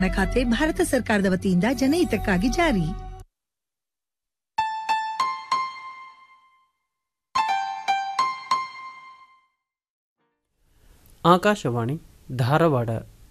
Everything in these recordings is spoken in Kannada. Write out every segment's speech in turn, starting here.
ಖಾತೆ ಭಾರತ ಸರ್ಕಾರದ ವತಿಯಿಂದ ಜನಹಿತಕ್ಕಾಗಿ ಜಾರಿ ಆಕಾಶವಾಣಿ ಧಾರವಾಡ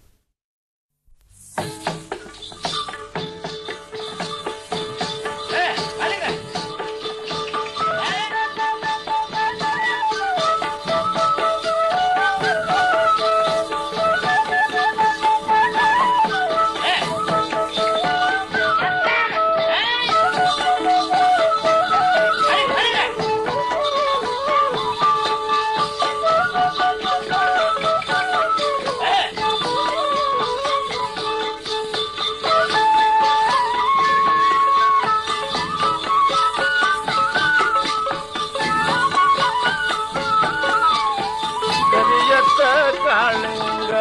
ಕರಿಯತ್ತ ಕಾಳಿಂಗ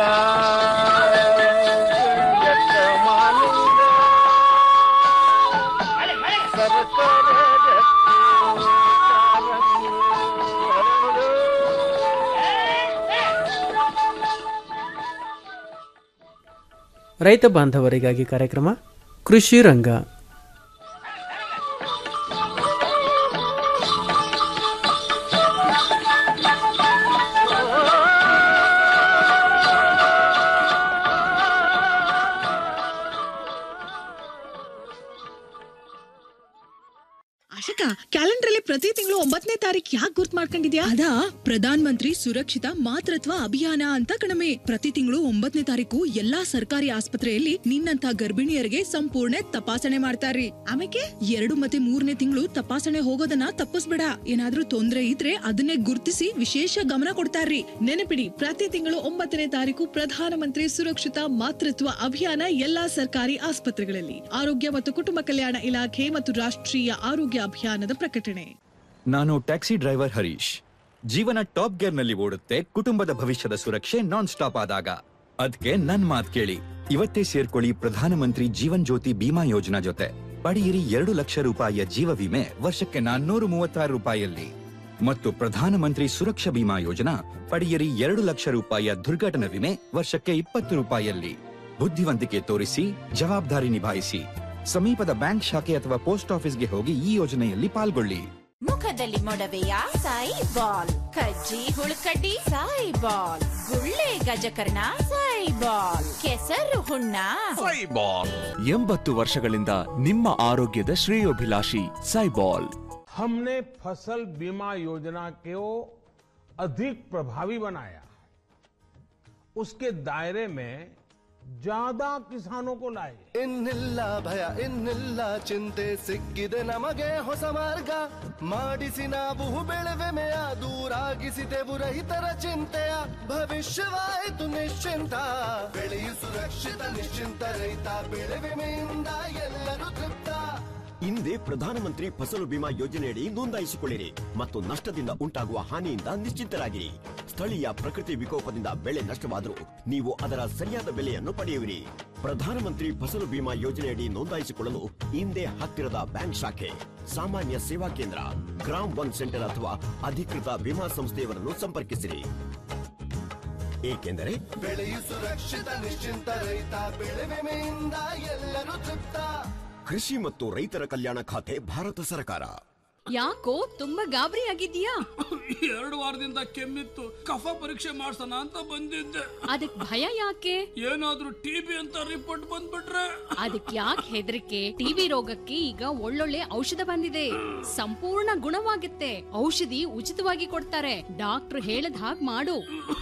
ಕರಿಯತ್ತ ಮಾಲಿಂಗ ಸರ್ಕಾರ ರೈತ ಬಾಂಧವರಿಗಾಗಿ ಕಾರ್ಯಕ್ರಮ ಕೃಷಿ ರಂಗ ಆಶಿಕಾ ಕ್ಯಾಲೆಂಡರ್ ಅಲ್ಲಿ ಪ್ರತಿ ತಿಂಗಳು ಒಂಬತ್ತನೇ ತಾರೀಕು ಯಾಕೆ ಗುರ್ತ್ ಮಾಡ್ಕೊಂಡಿದ್ಯಾ ಅದಾ ಪ್ರಧಾನ್ ಮಂತ್ರಿ ಸುರಕ್ಷಿತ ಮಾತೃತ್ವ ಅಭಿಯಾನ ಅಂತ ಕಣಮೆ ಪ್ರತಿ ತಿಂಗಳು ಒಂಬತ್ತನೇ ತಾರೀಕು ಎಲ್ಲಾ ಸರ್ಕಾರಿ ಆಸ್ಪತ್ರೆಯಲ್ಲಿ ನಿನ್ನಂತ ಗರ್ಭಿಣಿಯರಿಗೆ ಸಂಪೂರ್ಣ ತಪಾಸಣೆ ಮಾಡ್ತಾರ್ರಿ ಆಮೇಲೆ ಎರಡು ಮತ್ತೆ ಮೂರನೇ ತಿಂಗಳು ತಪಾಸಣೆ ಹೋಗೋದನ್ನ ತಪ್ಪಿಸ್ಬೇಡ ಏನಾದ್ರೂ ತೊಂದ್ರೆ ಇದ್ರೆ ಅದನ್ನೇ ಗುರ್ತಿಸಿ ವಿಶೇಷ ಗಮನ ಕೊಡ್ತಾರ್ರಿ ನೆನಪಿಡಿ ಪ್ರತಿ ತಿಂಗಳು ಒಂಬತ್ತನೇ ತಾರೀಕು ಪ್ರಧಾನ ಮಂತ್ರಿ ಸುರಕ್ಷಿತ ಮಾತೃತ್ವ ಅಭಿಯಾನ ಎಲ್ಲಾ ಸರ್ಕಾರಿ ಆಸ್ಪತ್ರೆಗಳಲ್ಲಿ ಆರೋಗ್ಯ ಮತ್ತು ಕುಟುಂಬ ಕಲ್ಯಾಣ ಇಲಾಖೆ ಮತ್ತು ರಾಷ್ಟ್ರೀಯ ಆರೋಗ್ಯ ಅಭಿಯಾನದ ಪ್ರಕಟಣೆ ನಾನು ಟ್ಯಾಕ್ಸಿ ಡ್ರೈವರ್ ಹರೀಶ್ ಜೀವನ ಟಾಪ್ ಗೇರ್ ನಲ್ಲಿ ಓಡುತ್ತೆ ಕುಟುಂಬದ ಭವಿಷ್ಯದ ಸುರಕ್ಷೆ ನಾನ್ ಸ್ಟಾಪ್ ಆದಾಗ ಅದ್ಕೆ ನನ್ ಮಾತ್ ಕೇಳಿ ಇವತ್ತೇ ಸೇರ್ಕೊಳ್ಳಿ ಪ್ರಧಾನಮಂತ್ರಿ ಜೀವನ್ ಜ್ಯೋತಿ ಬಿಮಾ ಯೋಜನಾ ಜೊತೆ ಪಡೆಯಿರಿ ಎರಡು ಲಕ್ಷ ರೂಪಾಯಿಯ ಜೀವ ವಿಮೆ ವರ್ಷಕ್ಕೆ ನಾನ್ನೂರು ಮೂವತ್ತಾರು ರೂಪಾಯಿಯಲ್ಲಿ ಮತ್ತು ಪ್ರಧಾನಮಂತ್ರಿ ಸುರಕ್ಷಾ ಬಿಮಾ ಯೋಜನಾ ಪಡೆಯಿರಿ ಎರಡು ಲಕ್ಷ ರೂಪಾಯಿಯ ದುರ್ಘಟನಾ ವಿಮೆ ವರ್ಷಕ್ಕೆ ಇಪ್ಪತ್ತು ರೂಪಾಯಿಯಲ್ಲಿ ಬುದ್ಧಿವಂತಿಕೆ ತೋರಿಸಿ ಜವಾಬ್ದಾರಿ ನಿಭಾಯಿಸಿ ಸಮೀಪದ ಬ್ಯಾಂಕ್ ಶಾಖೆ ಅಥವಾ ಪೋಸ್ಟ್ ಆಫೀಸ್ಗೆ ಹೋಗಿ ಈ ಯೋಜನೆಯಲ್ಲಿ ಪಾಲ್ಗೊಳ್ಳಿ ಮುಖದಲ್ಲಿ ಮೊಡವೆಯ ಸಾಯಿ ಬಾಲ್ ಕಜ್ಜಿ ಹುಳುಕಡ್ಡಿ ಸಾಯಿ ಬಾಲ್ ಗುಳ್ಳೆ ಗಜಕರ್ಣ ಸಾಯಿ ಬಾಲ್ ಕೆಸರು ಹುಣ್ಣ ಎಂಬತ್ತು ವರ್ಷಗಳಿಂದ ನಿಮ್ಮ ಆರೋಗ್ಯದ ಶ್ರೇಯೋಭಿಲಾಷಿ ಸೈಬಾಲ್ हमने फसल बीमा योजना को अधिक प्रभावी बनाया उसके दायरे में ज्यादा किसानों को लाए ಇನ್ನಿಲ್ಲ ಭಯ ಇನ್ನಿಲ್ಲ ಚಿಂತೆ ಸಿಕ್ಕಿದೆ ನಮಗೆ ಹೊಸ ಮಾರ್ಗ ಮಾಡಿಸಿ ನಾವು ಬೆಳೆವೆಮೆಯ ದೂರಾಗಿಸಿದೆವು ರೈತರ ಚಿಂತೆಯ ಭವಿಷ್ಯವಾಯಿತು ನಿಶ್ಚಿಂತ ಬೆಳೆಯು ಸುರಕ್ಷಿತ ನಿಶ್ಚಿಂತ ರೈತ ಬೆಳೆ ವಿಮೆಯಿಂದ ಎಲ್ಲರೂ ತೃಪ್ತ ಹಿಂದೆ ಪ್ರಧಾನಮಂತ್ರಿ ಫಸಲು ಬಿಮಾ ಯೋಜನೆಯಡಿ ನೋಂದಾಯಿಸಿಕೊಳ್ಳಿರಿ ಮತ್ತು ನಷ್ಟದಿಂದ ಉಂಟಾಗುವ ಹಾನಿಯಿಂದ ನಿಶ್ಚಿಂತರಾಗಿರಿ ಸ್ಥಳೀಯ ಪ್ರಕೃತಿ ವಿಕೋಪದಿಂದ ಬೆಳೆ ನಷ್ಟವಾದರೂ ನೀವು ಅದರ ಸರಿಯಾದ ಬೆಲೆಯನ್ನು ಪಡೆಯುವಿರಿ ಪ್ರಧಾನಮಂತ್ರಿ ಫಸಲು ಬಿಮಾ ಯೋಜನೆಯಡಿ ನೋಂದಾಯಿಸಿಕೊಳ್ಳಲು ಹಿಂದೆ ಹತ್ತಿರದ ಬ್ಯಾಂಕ್ ಶಾಖೆ ಸಾಮಾನ್ಯ ಸೇವಾ ಕೇಂದ್ರ ಗ್ರಾಮ್ ಒನ್ ಸೆಂಟರ್ ಅಥವಾ ಅಧಿಕೃತ ವಿಮಾ ಸಂಸ್ಥೆಯವರನ್ನು ಸಂಪರ್ಕಿಸಿರಿ ಏಕೆಂದರೆ ಬೆಳೆಯು ಸುರಕ್ಷಿತ ನಿಶ್ಚಿಂತ ರೈತ ಬೆಳೆ ವಿಮೆಯಿಂದ ಎಲ್ಲರೂ ತೃಪ್ತ ಕೃಷಿ ಮತ್ತು ರೈತರ ಕಲ್ಯಾಣ ಖಾತೆ ಭಾರತ ಸರ್ಕಾರ ಯಾಕೋ ತುಂಬಾ ಗಾಬರಿ ಆಗಿದ್ಯಾ ಎರಡು ವಾರದಿಂದ ಕೆಮ್ಮಿತ್ತು ಕಫ ಪರೀಕ್ಷೆ ಮಾಡ್ಸೋಣ ಅಂತ ಬಂದಿದ್ದೆ ಅದಕ್ ಭಯ ಯಾಕೆ ಏನಾದ್ರೂ ಟಿಬಿ ಅಂತ ರಿಪೋರ್ಟ್ ಬಂದ್ಬಿಟ್ರೆ ಅದಕ್ ಯಾಕೆ ಹೆದರಿಕೆ ಟಿವಿ ರೋಗಕ್ಕೆ ಈಗ ಒಳ್ಳೊಳ್ಳೆ ಔಷಧ ಬಂದಿದೆ ಸಂಪೂರ್ಣ ಗುಣವಾಗುತ್ತೆ ಔಷಧಿ ಉಚಿತವಾಗಿ ಕೊಡ್ತಾರೆ ಡಾಕ್ಟರ್ ಹೇಳದ್ ಹಾಗ್ ಮಾಡು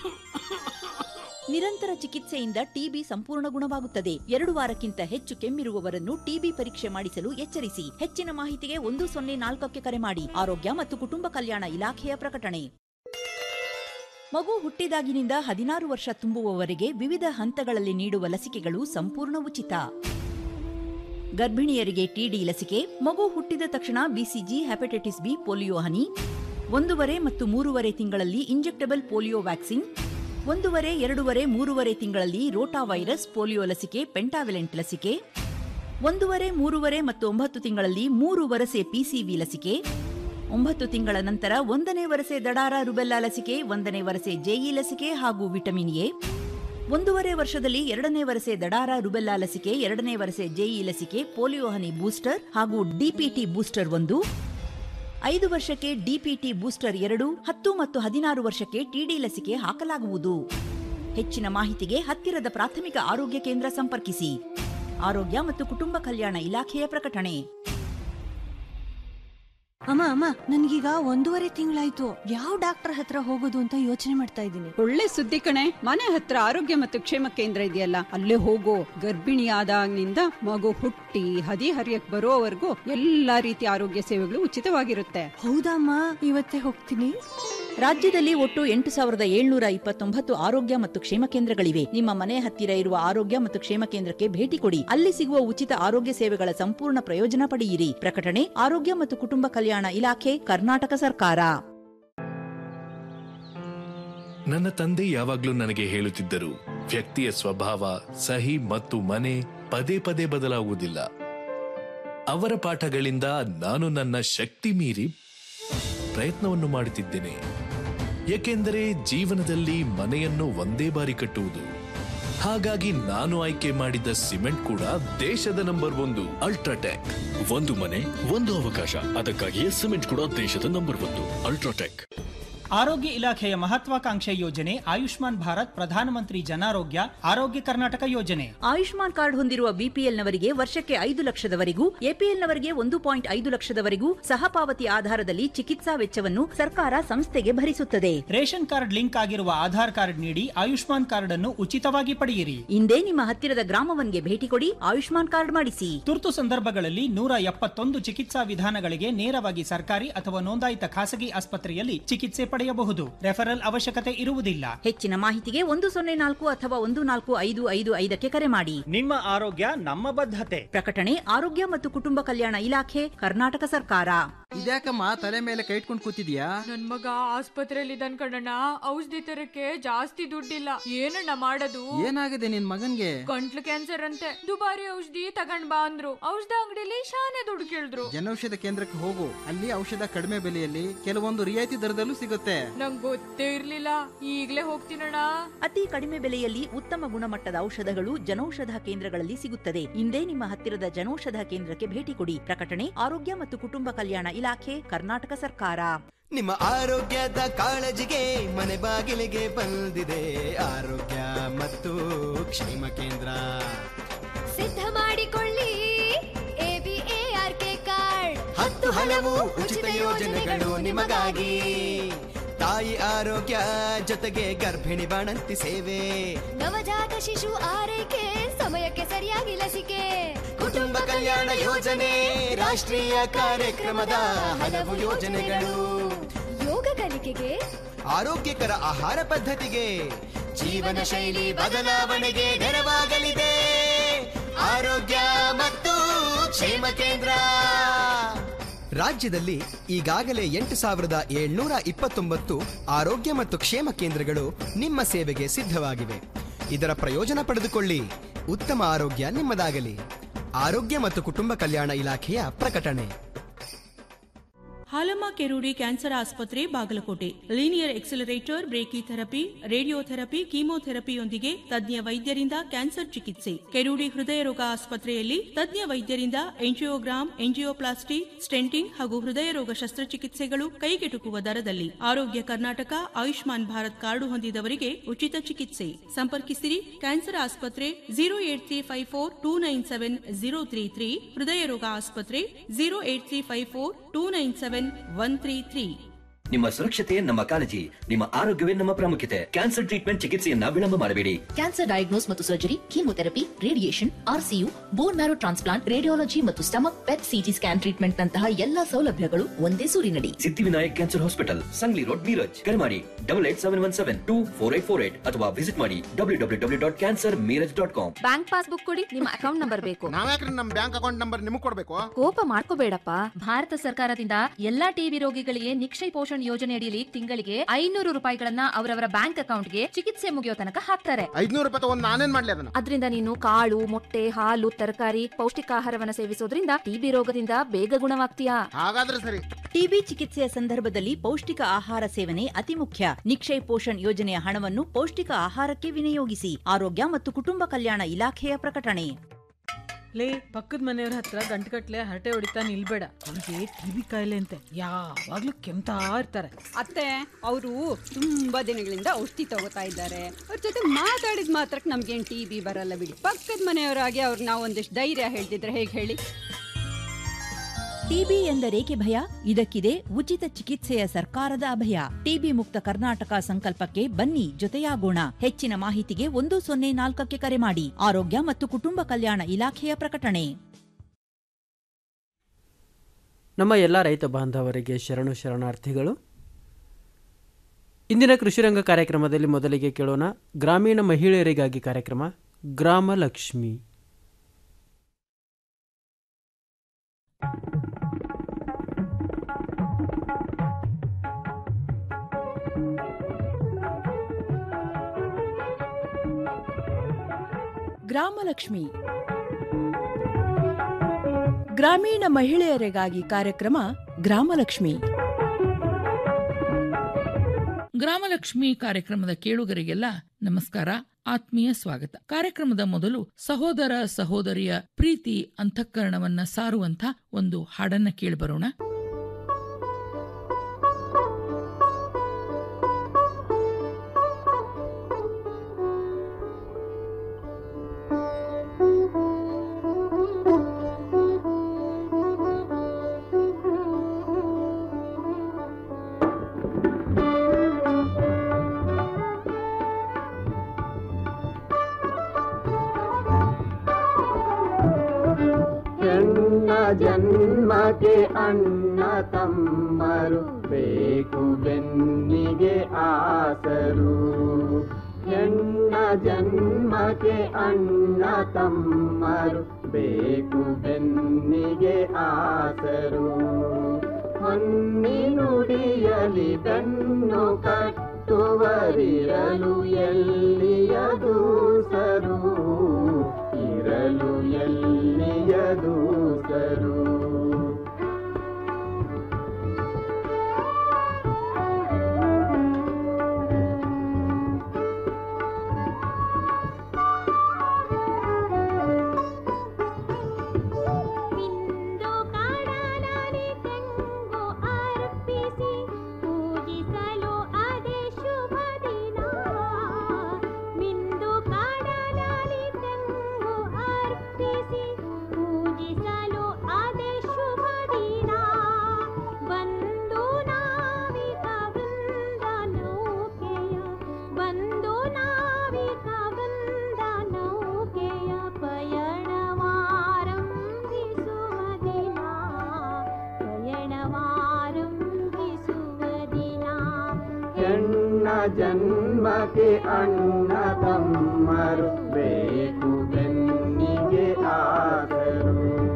ನಿರಂತರ ಚಿಕಿತ್ಸೆಯಿಂದ ಟಿಬಿ ಸಂಪೂರ್ಣ ಗುಣವಾಗುತ್ತದೆ ಎರಡು ವಾರಕ್ಕಿಂತ ಹೆಚ್ಚು ಕೆಮ್ಮಿರುವವರನ್ನು ಟಿಬಿ ಪರೀಕ್ಷೆ ಮಾಡಿಸಲು ಎಚ್ಚರಿಸಿ ಹೆಚ್ಚಿನ ಮಾಹಿತಿಗೆ ಒಂದು ಸೊನ್ನೆ ನಾಲ್ಕಕ್ಕೆ ಕರೆ ಮಾಡಿ ಆರೋಗ್ಯ ಮತ್ತು ಕುಟುಂಬ ಕಲ್ಯಾಣ ಇಲಾಖೆಯ ಪ್ರಕಟಣೆ ಮಗು ಹುಟ್ಟಿದಾಗಿನಿಂದ ಹದಿನಾರು ವರ್ಷ ತುಂಬುವವರೆಗೆ ವಿವಿಧ ಹಂತಗಳಲ್ಲಿ ನೀಡುವ ಲಸಿಕೆಗಳು ಸಂಪೂರ್ಣ ಉಚಿತ ಗರ್ಭಿಣಿಯರಿಗೆ ಟಿಡಿ ಲಸಿಕೆ ಮಗು ಹುಟ್ಟಿದ ತಕ್ಷಣ ಬಿಸಿಜಿ ಹೆಪಟೈಟಿಸ್ ಬಿ ಪೋಲಿಯೋ ಹನಿ ಒಂದೂವರೆ ಮತ್ತು ಮೂರುವರೆ ತಿಂಗಳಲ್ಲಿ ಇಂಜೆಕ್ಟಬಲ್ ಪೋಲಿಯೋ ವ್ಯಾಕ್ಸಿನ್ ಒಂದೂವರೆ ಎರಡೂವರೆ ಮೂರುವರೆ ತಿಂಗಳಲ್ಲಿ ರೋಟಾ ವೈರಸ್ ಪೋಲಿಯೋ ಲಸಿಕೆ ಪೆಂಟಾವಿಲೆಂಟ್ ಲಸಿಕೆ ಒಂದೂವರೆ ಮೂರುವರೆ ಮತ್ತು ಒಂಬತ್ತು ತಿಂಗಳಲ್ಲಿ ಮೂರು ವರಸೆ ಪಿಸಿವಿ ಲಸಿಕೆ ಒಂಬತ್ತು ತಿಂಗಳ ನಂತರ ಒಂದನೇ ವರಸೆ ದಡಾರ ರುಬೆಲ್ಲಾ ಲಸಿಕೆ ಒಂದನೇ ವರಸೆ ಜೆಇ ಲಸಿಕೆ ಹಾಗೂ ವಿಟಮಿನ್ ಎ ಒಂದೂವರೆ ವರ್ಷದಲ್ಲಿ ಎರಡನೇ ವರಸೆ ದಡಾರ ರುಬೆಲ್ಲಾ ಲಸಿಕೆ ಎರಡನೇ ವರಸೆ ಜೆಇ ಲಸಿಕೆ ಪೋಲಿಯೋ ಹನಿ ಬೂಸ್ಟರ್ ಹಾಗೂ ಡಿಪಿಟಿ ಬೂಸ್ಟರ್ ಒಂದು ಐದು ವರ್ಷಕ್ಕೆ ಡಿಪಿಟಿ ಬೂಸ್ಟರ್ ಎರಡು ಹತ್ತು ಮತ್ತು ಹದಿನಾರು ವರ್ಷಕ್ಕೆ ಟಿಡಿ ಲಸಿಕೆ ಹಾಕಲಾಗುವುದು ಹೆಚ್ಚಿನ ಮಾಹಿತಿಗೆ ಹತ್ತಿರದ ಪ್ರಾಥಮಿಕ ಆರೋಗ್ಯ ಕೇಂದ್ರ ಸಂಪರ್ಕಿಸಿ ಆರೋಗ್ಯ ಮತ್ತು ಕುಟುಂಬ ಕಲ್ಯಾಣ ಇಲಾಖೆಯ ಪ್ರಕಟಣೆ ಅಮ್ಮ ಅಮ್ಮ ನನ್ಗೀಗ ಒಂದೂವರೆ ತಿಂಗಳಾಯ್ತು ಯಾವ ಡಾಕ್ಟರ್ ಹತ್ರ ಹೋಗೋದು ಅಂತ ಯೋಚನೆ ಮಾಡ್ತಾ ಇದ್ದೀನಿ ಒಳ್ಳೆ ಸುದ್ದಿ ಕಣೆ ಮನೆ ಹತ್ರ ಆರೋಗ್ಯ ಮತ್ತು ಕ್ಷೇಮ ಕೇಂದ್ರ ಇದೆಯಲ್ಲ ಅಲ್ಲೇ ಹೋಗೋ ಗರ್ಭಿಣಿ ಆದಾಗಿನಿಂದ ಮಗು ಹುಟ್ಟಿ ಹದಿ ಹರಿಯಕ್ ಬರೋವರೆಗೂ ಎಲ್ಲಾ ರೀತಿಯ ಆರೋಗ್ಯ ಸೇವೆಗಳು ಉಚಿತವಾಗಿರುತ್ತೆ ಹೌದಮ್ಮ ಇವತ್ತೇ ಹೋಗ್ತೀನಿ ರಾಜ್ಯದಲ್ಲಿ ಒಟ್ಟು ಎಂಟು ಸಾವಿರದ ಏಳ್ನೂರ ಇಪ್ಪತ್ತೊಂಬತ್ತು ಆರೋಗ್ಯ ಮತ್ತು ಕ್ಷೇಮ ಕೇಂದ್ರಗಳಿವೆ ನಿಮ್ಮ ಮನೆ ಹತ್ತಿರ ಇರುವ ಆರೋಗ್ಯ ಮತ್ತು ಕ್ಷೇಮ ಕೇಂದ್ರಕ್ಕೆ ಭೇಟಿ ಕೊಡಿ ಅಲ್ಲಿ ಸಿಗುವ ಉಚಿತ ಆರೋಗ್ಯ ಸೇವೆಗಳ ಸಂಪೂರ್ಣ ಪ್ರಯೋಜನ ಪಡೆಯಿರಿ ಪ್ರಕಟಣೆ ಆರೋಗ್ಯ ಮತ್ತು ಕುಟುಂಬ ಕಲ್ಯಾಣ ಇಲಾಖೆ ಕರ್ನಾಟಕ ಸರ್ಕಾರ ನನ್ನ ತಂದೆ ಯಾವಾಗ್ಲೂ ನನಗೆ ಹೇಳುತ್ತಿದ್ದರು ವ್ಯಕ್ತಿಯ ಸ್ವಭಾವ ಸಹಿ ಮತ್ತು ಮನೆ ಪದೇ ಪದೇ ಬದಲಾಗುವುದಿಲ್ಲ ಅವರ ಪಾಠಗಳಿಂದ ನಾನು ನನ್ನ ಶಕ್ತಿ ಮೀರಿ ಪ್ರಯತ್ನವನ್ನು ಮಾಡುತ್ತಿದ್ದೇನೆ ಏಕೆಂದರೆ ಜೀವನದಲ್ಲಿ ಮನೆಯನ್ನು ಒಂದೇ ಬಾರಿ ಕಟ್ಟುವುದು ಹಾಗಾಗಿ ನಾನು ಆಯ್ಕೆ ಮಾಡಿದ ಸಿಮೆಂಟ್ ಕೂಡ ದೇಶದ ನಂಬರ್ ಒಂದು ಅಲ್ಟ್ರಾಟೆಕ್ ಒಂದು ಮನೆ ಒಂದು ಅವಕಾಶ ಅದಕ್ಕಾಗಿಯೇ ಸಿಮೆಂಟ್ ಕೂಡ ದೇಶದ ನಂಬರ್ ಒಂದು ಅಲ್ಟ್ರಾಟೆಕ್ ಆರೋಗ್ಯ ಇಲಾಖೆಯ ಮಹತ್ವಾಕಾಂಕ್ಷೆ ಯೋಜನೆ ಆಯುಷ್ಮಾನ್ ಭಾರತ್ ಪ್ರಧಾನಮಂತ್ರಿ ಜನಾರೋಗ್ಯ ಆರೋಗ್ಯ ಕರ್ನಾಟಕ ಯೋಜನೆ ಆಯುಷ್ಮಾನ್ ಕಾರ್ಡ್ ಹೊಂದಿರುವ ಬಿಪಿಎಲ್ನವರಿಗೆ ವರ್ಷಕ್ಕೆ ಐದು ಲಕ್ಷದವರೆಗೂ ಎಪಿಎಲ್ನವರಿಗೆ ಒಂದು ಪಾಯಿಂಟ್ ಐದು ಲಕ್ಷದವರೆಗೂ ಸಹಪಾವತಿ ಆಧಾರದಲ್ಲಿ ಚಿಕಿತ್ಸಾ ವೆಚ್ಚವನ್ನು ಸರ್ಕಾರ ಸಂಸ್ಥೆಗೆ ಭರಿಸುತ್ತದೆ ರೇಷನ್ ಕಾರ್ಡ್ ಲಿಂಕ್ ಆಗಿರುವ ಆಧಾರ್ ಕಾರ್ಡ್ ನೀಡಿ ಆಯುಷ್ಮಾನ್ ಕಾರ್ಡ್ ಅನ್ನು ಉಚಿತವಾಗಿ ಪಡೆಯಿರಿ ಇಂದೇ ನಿಮ್ಮ ಹತ್ತಿರದ ಗ್ರಾಮವನ್ಗೆ ಭೇಟಿ ಕೊಡಿ ಆಯುಷ್ಮಾನ್ ಕಾರ್ಡ್ ಮಾಡಿಸಿ ತುರ್ತು ಸಂದರ್ಭಗಳಲ್ಲಿ ನೂರ ಎಪ್ಪತ್ತೊಂದು ಚಿಕಿತ್ಸಾ ವಿಧಾನಗಳಿಗೆ ನೇರವಾಗಿ ಸರ್ಕಾರಿ ಅಥವಾ ನೋಂದಾಯಿತ ಖಾಸಗಿ ಆಸ್ಪತ್ರೆಯಲ್ಲಿ ಚಿಕಿತ್ಸೆ ಪಡೆಯಬಹುದು ರೆಫರಲ್ ಅವಶ್ಯಕತೆ ಇರುವುದಿಲ್ಲ ಹೆಚ್ಚಿನ ಮಾಹಿತಿಗೆ ಒಂದು ಸೊನ್ನೆ ನಾಲ್ಕು ಅಥವಾ ಒಂದು ನಾಲ್ಕು ಐದು ಐದು ಐದಕ್ಕೆ ಕರೆ ಮಾಡಿ ನಿಮ್ಮ ಆರೋಗ್ಯ ನಮ್ಮ ಬದ್ಧತೆ ಪ್ರಕಟಣೆ ಆರೋಗ್ಯ ಮತ್ತು ಕುಟುಂಬ ಕಲ್ಯಾಣ ಇಲಾಖೆ ಕರ್ನಾಟಕ ಸರ್ಕಾರ ಇದ್ಯಾಕಮ್ಮ ತಲೆ ಮೇಲೆ ಕೈ ಇಟ್ಕೊಂಡು ಕೂತಿದ್ಯಾ ನನ್ ಮಗ ಆಸ್ಪತ್ರೆಯಲ್ಲಿ ಇದ್ದಾನ್ ಕಣಣ್ಣ ಔಷಧಿ ತರಕ್ಕೆ ಜಾಸ್ತಿ ದುಡ್ಡಿಲ್ಲ ಏನಣ್ಣ ಮಾಡೋದು ಏನಾಗಿದೆ ನಿನ್ ಮಗನ್ಗೆ ಗಂಟ್ಲು ಕ್ಯಾನ್ಸರ್ ಅಂತೆ ದುಬಾರಿ ಔಷಧಿ ತಗೊಂಡ್ ಬಾ ಅಂದ್ರು ಔಷಧ ಅಂಗಡಿಲಿ ಶಾನೆ ದುಡ್ಡು ಕೇಳಿದ್ರು ಜನೌಷಧ ಕೇಂದ್ರಕ್ಕೆ ಹೋಗು ಅಲ್ಲಿ ಔಷಧ ಕಡಿಮೆ ಬೆಲೆಯಲ್ಲಿ ಕೆಲವೊಂದು ರಿಯಾಯಿತಿ ದರದಲ್ಲೂ ಸಿಗುತ್ತೆ ನಂಗ್ ಗೊತ್ತೇ ಇರ್ಲಿಲ್ಲ ಈಗ್ಲೇ ಹೋಗ್ತೀನಣ್ಣ ಅತಿ ಕಡಿಮೆ ಬೆಲೆಯಲ್ಲಿ ಉತ್ತಮ ಗುಣಮಟ್ಟದ ಔಷಧಗಳು ಜನೌಷಧ ಕೇಂದ್ರಗಳಲ್ಲಿ ಸಿಗುತ್ತದೆ ಇಂದೇ ನಿಮ್ಮ ಹತ್ತಿರದ ಜನೌಷಧ ಕೇಂದ್ರಕ್ಕೆ ಭೇಟಿ ಕೊಡಿ ಪ್ರಕಟಣೆ ಆರೋಗ್ಯ ಮತ್ತು ಕುಟುಂಬ ಕಲ್ಯಾಣ ಇಲಾಖೆ ಕರ್ನಾಟಕ ಸರ್ಕಾರ ನಿಮ್ಮ ಆರೋಗ್ಯದ ಕಾಳಜಿಗೆ ಮನೆ ಬಾಗಿಲಿಗೆ ಬಂದಿದೆ ಆರೋಗ್ಯ ಮತ್ತು ಕ್ಷೇಮ ಕೇಂದ್ರ ಸಿದ್ಧ ಮಾಡಿಕೊಳ್ಳಿ ಎಬಿಎಆರ್ಕೆ ಕಾರ್ಡ್ ಹತ್ತು ಹಲವು ಉಚಿತ ಯೋಜನೆಗಳು ನಿಮಗಾಗಿ ತಾಯಿ ಆರೋಗ್ಯ ಜೊತೆಗೆ ಗರ್ಭಿಣಿ ಬಾಣಂತಿ ಸೇವೆ ನವಜಾತ ಶಿಶು ಆರೈಕೆ ಸಮಯಕ್ಕೆ ಸರಿಯಾಗಿ ಲಸಿಕೆ ಕುಟುಂಬ ಕಲ್ಯಾಣ ಯೋಜನೆ ರಾಷ್ಟ್ರೀಯ ಕಾರ್ಯಕ್ರಮದ ಹಲವು ಯೋಜನೆಗಳು ಯೋಗ ಕಲಿಕೆಗೆ ಆರೋಗ್ಯಕರ ಆಹಾರ ಪದ್ಧತಿಗೆ ಜೀವನ ಶೈಲಿ ಬದಲಾವಣೆಗೆ ನೆರವಾಗಲಿದೆ ಆರೋಗ್ಯ ಮತ್ತು ಕ್ಷೇಮ ಕೇಂದ್ರ ರಾಜ್ಯದಲ್ಲಿ ಈಗಾಗಲೇ ಎಂಟು ಸಾವಿರದ ಏಳ್ನೂರ ಇಪ್ಪತ್ತೊಂಬತ್ತು ಆರೋಗ್ಯ ಮತ್ತು ಕ್ಷೇಮ ಕೇಂದ್ರಗಳು ನಿಮ್ಮ ಸೇವೆಗೆ ಸಿದ್ಧವಾಗಿವೆ ಇದರ ಪ್ರಯೋಜನ ಪಡೆದುಕೊಳ್ಳಿ ಉತ್ತಮ ಆರೋಗ್ಯ ನಿಮ್ಮದಾಗಲಿ ಆರೋಗ್ಯ ಮತ್ತು ಕುಟುಂಬ ಕಲ್ಯಾಣ ಇಲಾಖೆಯ ಪ್ರಕಟಣೆ ಹಾಲಮ್ಮ ಕೆರೂಡಿ ಕ್ಯಾನ್ಸರ್ ಆಸ್ಪತ್ರೆ Bagalkot linear accelerator brachytherapy radiotherapy ಕೀಮೋಥೆರಪಿಯೊಂದಿಗೆ ತಜ್ಞ ವೈದ್ಯರಿಂದ ಕ್ಯಾನ್ಸರ್ ಚಿಕಿತ್ಸೆ ಕೆರೂಡಿ ಹೃದಯ ರೋಗ ಆಸ್ಪತ್ರೆಯಲ್ಲಿ ತಜ್ಞ ವೈದ್ಯರಿಂದ ಎಂಜಿಯೋಗ್ರಾಮ್ ಎಂಜಿಯೋಪ್ಲಾಸ್ಟಿ ಸ್ಟೆಂಟಿಂಗ್ ಹಾಗೂ ಹೃದಯ ರೋಗ ಶಸ್ತ್ರಚಿಕಿತ್ಸೆಗಳು ಕೈಗೆಟುಕುವ ದರದಲ್ಲಿ ಆರೋಗ್ಯ ಕರ್ನಾಟಕ ಆಯುಷ್ಮಾನ್ ಭಾರತ್ ಕಾರ್ಡು ಹೊಂದಿದವರಿಗೆ ಉಚಿತ ಚಿಕಿತ್ಸೆ ಸಂಪರ್ಕಿಸಿರಿ ಕ್ಯಾನ್ಸರ್ ಆಸ್ಪತ್ರೆ zero eight three five four two nine seven zero three three ಹೃದಯ ರೋಗ ಆಸ್ಪತ್ರೆ zero eight three five four two nine seven one three three ನಿಮ್ಮ ಸುರಕ್ಷತೆ ನಮ್ಮ ಕಾಳಜಿ ನಿಮ್ಮ ಆರೋಗ್ಯವೇ ನಮ್ಮ ಪ್ರಾಮುಖ್ಯತೆ ಕ್ಯಾನ್ಸರ್ ಟ್ರೀಟ್ಮೆಂಟ್ ಚಿಕಿತ್ಸೆಯನ್ನ ವಿಳಂಬ ಮಾಡಬೇಡಿ ಕ್ಯಾನ್ಸರ್ ಡಯಾಗ್ನೋಸ್ ಮತ್ತು surgery chemotherapy radiation RCU bone marrow transplant radiology ಮತ್ತು stomach PET CT scan treatment ನಂತಹ ಎಲ್ಲಾ ಸೌಲಭ್ಯಗಳು ಒಂದೇ ಸೂರಿನಡಿ Siddhivinayak cancer hospital Sangli road Miraj ಕರೆ ಮಾಡಿ double eight seven one seven two four eight four eight ಅಥವಾ ವಿಸಿಟ್ ಮಾಡಿ W W W dot cancer Miraj dot com bank passbook ಕೊಡಿ ನಿಮ್ಮ ಅಕೌಂಟ್ ನಂಬರ್ ಬೇಕು ನಾವ್ಯಾಕ್ರಿ ನಮ್ ಬ್ಯಾಂಕ್ ಅಕೌಂಟ್ ನಂಬರ್ ನಿಮ್ಗೆ ಕೊಡ್ಬೇಕು ಕೋಪ ಮಾಡ್ಕೋಬೇಡಪ್ಪ ಭಾರತ ಸರ್ಕಾರದಿಂದ ಎಲ್ಲಾ ಟಿಬಿ ರೋಗಿಗಳಿಗೆ ನಿಕ್ಷಯ ಪೋಷಣೆ ಪೋಷಣ್ ಯೋಜನೆ ಅಡಿಯಲ್ಲಿ ತಿಂಗಳಿಗೆ ಐನೂರು ರೂಪಾಯಿಗಳನ್ನ ಅವರವರ ಬ್ಯಾಂಕ್ ಅಕೌಂಟ್ಗೆ ಚಿಕಿತ್ಸೆ ಮುಗಿಯೋ ತನಕ ಹಾಕ್ತಾರೆ ಐದ್ನೂರು ರೂಪಾಯಿ ತಗೊಂಡ್ ನಾನೇನ್ ಮಾಡ್ಲಿ ಅದನ್ನ ಅದರಿಂದ ನೀನು ಕಾಳು ಮೊಟ್ಟೆ ಹಾಲು ತರಕಾರಿ ಪೌಷ್ಟಿಕಾಹಾರವನ್ನ ಸೇವಿಸೋದ್ರಿಂದ ಟಿಬಿ ರೋಗದಿಂದ ಬೇಗ ಗುಣವಾಗ್ತೀಯಾ ಹಾಗಾದ್ರೆ ಸರಿ ಟಿಬಿ ಚಿಕಿತ್ಸೆಯ ಸಂದರ್ಭದಲ್ಲಿ ಪೌಷ್ಟಿಕ ಆಹಾರ ಸೇವನೆ ಅತಿ ಮುಖ್ಯ ನಿಕ್ಷಯ್ ಪೋಷಣ್ ಯೋಜನೆಯ ಹಣವನ್ನು ಪೌಷ್ಟಿಕ ಆಹಾರಕ್ಕೆ ವಿನಿಯೋಗಿಸಿ ಆರೋಗ್ಯ ಮತ್ತು ಕುಟುಂಬ ಕಲ್ಯಾಣ ಇಲಾಖೆಯ ಪ್ರಕಟಣೆ ಲೇ ಪಕ್ಕದ ಮನೆಯವ್ರ ಹತ್ರ ಗಂಟುಗಟ್ಲೆ ಹರಟೆ ಹೊಡಿತಾ ನಿಲ್ಬೇಡ ಅವ್ರಿಗೆ ಟಿವಿ ಕಾಯಿಲೆ ಅಂತೆ ಯಾವಾಗ್ಲೂ ಕೆಮ್ತಾ ಇರ್ತಾರೆ ಅತ್ತೆ ಅವರು ತುಂಬಾ ದಿನಗಳಿಂದ ಔಷಧಿ ತಗೋತಾ ಇದ್ದಾರೆ ಅವ್ರ ಜೊತೆ ಮಾತಾಡಿದ ಮಾತ್ರಕ್ಕೆ ನಮ್ಗೇನ್ ಟಿ ಬಿ ಬರಲ್ಲ ಬಿಡಿ ಪಕ್ಕದ ಮನೆಯವರಾಗಿ ಅವ್ರಿಗೆ ನಾವು ಒಂದಿಷ್ಟು ಧೈರ್ಯ ಹೇಳ್ತಿದ್ರೆ ಹೇಗೆ ಹೇಳಿ ಟಿಬಿ ಎಂದರೇಕೆ ಭಯ ಇದಕ್ಕಿದೆ ಉಚಿತ ಚಿಕಿತ್ಸೆಯ ಸರ್ಕಾರದ ಅಭಯ ಟಿಬಿ ಮುಕ್ತ ಕರ್ನಾಟಕ ಸಂಕಲ್ಪಕ್ಕೆ ಬನ್ನಿ ಜೊತೆಯಾಗೋಣ ಹೆಚ್ಚಿನ ಮಾಹಿತಿಗೆ ಒಂದು ಸೊನ್ನೆ ನಾಲ್ಕಕ್ಕೆ ಕರೆ ಮಾಡಿ ಆರೋಗ್ಯ ಮತ್ತು ಕುಟುಂಬ ಕಲ್ಯಾಣ ಇಲಾಖೆಯ ಪ್ರಕಟಣೆ ನಮ್ಮ ಎಲ್ಲ ರೈತ ಬಾಂಧವರಿಗೆ ಶರಣು ಶರಣಾರ್ಥಿಗಳು ಇಂದಿನ ಕೃಷಿರಂಗ ಕಾರ್ಯಕ್ರಮದಲ್ಲಿ ಮೊದಲಿಗೆ ಕೇಳೋಣ ಗ್ರಾಮೀಣ ಮಹಿಳೆಯರಿಗಾಗಿ ಕಾರ್ಯಕ್ರಮ ಗ್ರಾಮ ಲಕ್ಷ್ಮಿ ಗ್ರಾಮಲಕ್ಷ್ಮಿ ಗ್ರಾಮೀಣ ಮಹಿಳೆಯರಿಗಾಗಿ ಕಾರ್ಯಕ್ರಮ ಗ್ರಾಮಲಕ್ಷ್ಮಿ ಗ್ರಾಮಲಕ್ಷ್ಮಿ ಕಾರ್ಯಕ್ರಮದ ಕೇಳುಗರಿಗೆಲ್ಲ ನಮಸ್ಕಾರ ಆತ್ಮೀಯ ಸ್ವಾಗತ ಕಾರ್ಯಕ್ರಮದ ಮೊದಲು ಸಹೋದರ ಸಹೋದರಿಯ ಪ್ರೀತಿ ಅಂತಃಕರಣವನ್ನ ಸಾರುವಂತ ಒಂದು ಹಾಡನ್ನ ಕೇಳಿಬರೋಣ ಹೆಣ್ಣ ಜನ್ಮಕ್ಕೆ ಅಣ್ಣ ತಮ್ಮರು ಬೇಕು ಬೆನ್ನಿಗೆ ಆಸರು ಹೆಣ್ಣ ಜನ್ಮಕ್ಕೆ ಅಣ್ಣ ತಮ್ಮರು ಬೇಕು ಬೆನ್ನಿಗೆ ಆಸರು ಹೊನ್ನಿನುಡಿಯಲಿ ಬೆನ್ನು ಕಟ್ಟುವರಿರಲು ಎಲ್ಲಿಯ ದೂಸರು ಇರಲು ಎಲ್ಲಿಯ ದೂಸರು ಮಿಂದು ಕಾಡಲಾಲಿ ತೆಂಗು ಅರ್ಪಿಸಿ ಪೂಜಿಸಲು ಅದೇ ಶುಭ ದಿನ ಮಿಂದು ಕಾಡಲಾಲಿ ತೆಂಗು ಅರ್ಪಿಸಿ ಪೂಜಿಸಲು ಅದೇ ಶುಭ ದಿನ ಬಂದು ನಾವಿಕ ವೃಂದ ನೌಕೆಯ ಬಂದು ನಾವಿಕ ವೃಂದ ನೌಕೆಯ ಪಯಣವಾರಂಭಿಸುವ ದಿನ ಪಯಣವಾರಂಭಿಸುವ ದಿನ ಹೆಣ್ಣ ಜನ್ಮಕ್ಕೆ ಅಣ್ಣ ತಮ್ಮರು ಬೇಕು ಬೆನ್ನಿಗೆ ಆದರು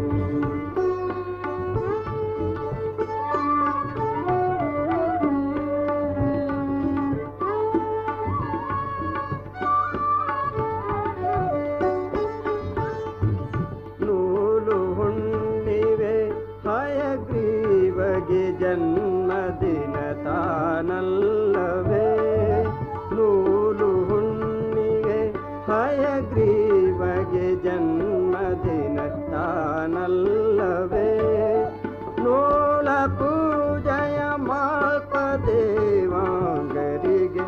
ನೂಲು ಹುಣ್ಣಿವೆ ಹಯಗ್ರೀವಗೆ ಜನ್ಮದಿನ ತಾನಲ್ಲವೇ ನೂಲು ಹುಣ್ಣಿವೆ ಹಯಗ್ರೀವಗೆ ಜನ್ಮದಿನ ತಾನಲ್ಲವೇ ನೋಳ ಪೂಜಯ ಮಾಲ್ಪ ದೇವಾಂಗರಿಗೆ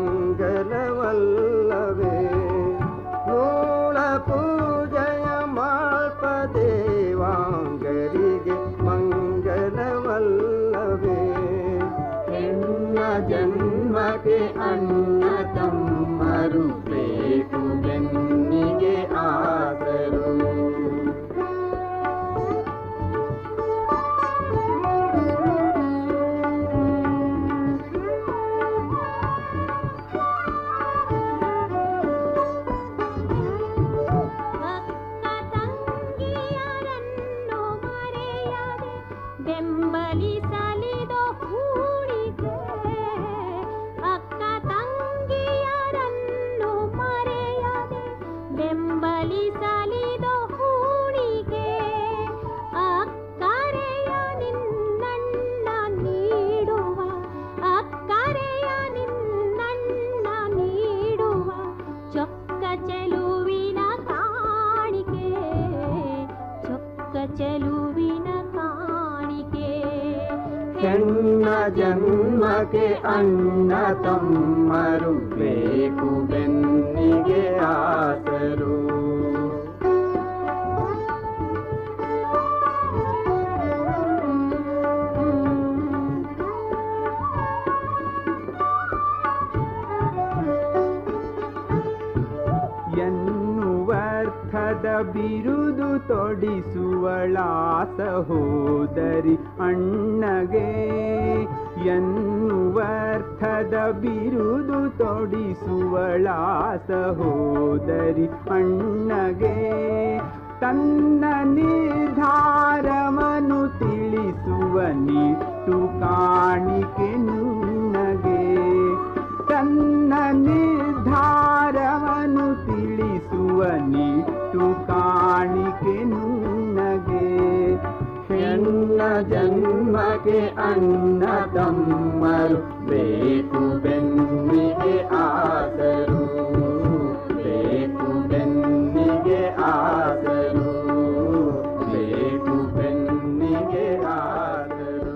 ಮಂಗಲವಲ್ಲವೇ ನೋಳ ಪೂಜಯ ಮಾಲ್ಪ ದೇವಾಂಗರಿಗೆ ಮಂಗಲವಲ್ಲವೇ ಹೆಣ್ಣ ಜನ್ಮಕ್ಕೆ ಅಣ್ಣ ತಮ್ಮರು ಬೇಕು ಬೆನ್ನಿಗೆ ಆದರು ಚೆಲುವಿನ ಕಾಣಿಕೆ ಹೆಣ್ಣ ಜನ್ಮಕ್ಕೆ ಅಣ್ಣ ತಮ್ಮರು ಬೇಕು ಬೆನ್ನಿಗೆ ಆಸರು ಎನ್ನುವರ್ಥದ ಬಿರುದು ತೊಡಿಸುವಳ ಸಹೋದರಿ ಅಣ್ಣಗೆ ಎನ್ನುವರ್ಥದ ಬಿರುದು ತೊಡಿಸುವಳ ಸಹೋದರಿ ಅಣ್ಣಗೆ ತನ್ನ ನಿರ್ಧಾರವನ್ನು ತಿಳಿಸುವ ನಿಟ್ಟು ಕಾಣಿಕೆ ನುಣ್ಣಗೆ ತನ್ನ ನಿರ್ಧಾರವನ್ನು ತಿಳಿಸುವ ನಿಟ್ಟು ಕಾಣಿಕೆ ನುಣ್ಣಗೆ ಹೆಣ್ಣ ಜನ್ಮಕ್ಕೆ ಅಣ್ಣ ತಮ್ಮರು ಬೇಕು ಬೆನ್ನಿಗೆ ಆಸರು ಬೇಕು ಬೆನ್ನಿಗೆ ಆಸರು ಬೇಕು ಬೆನ್ನಿಗೆ ಆಸರು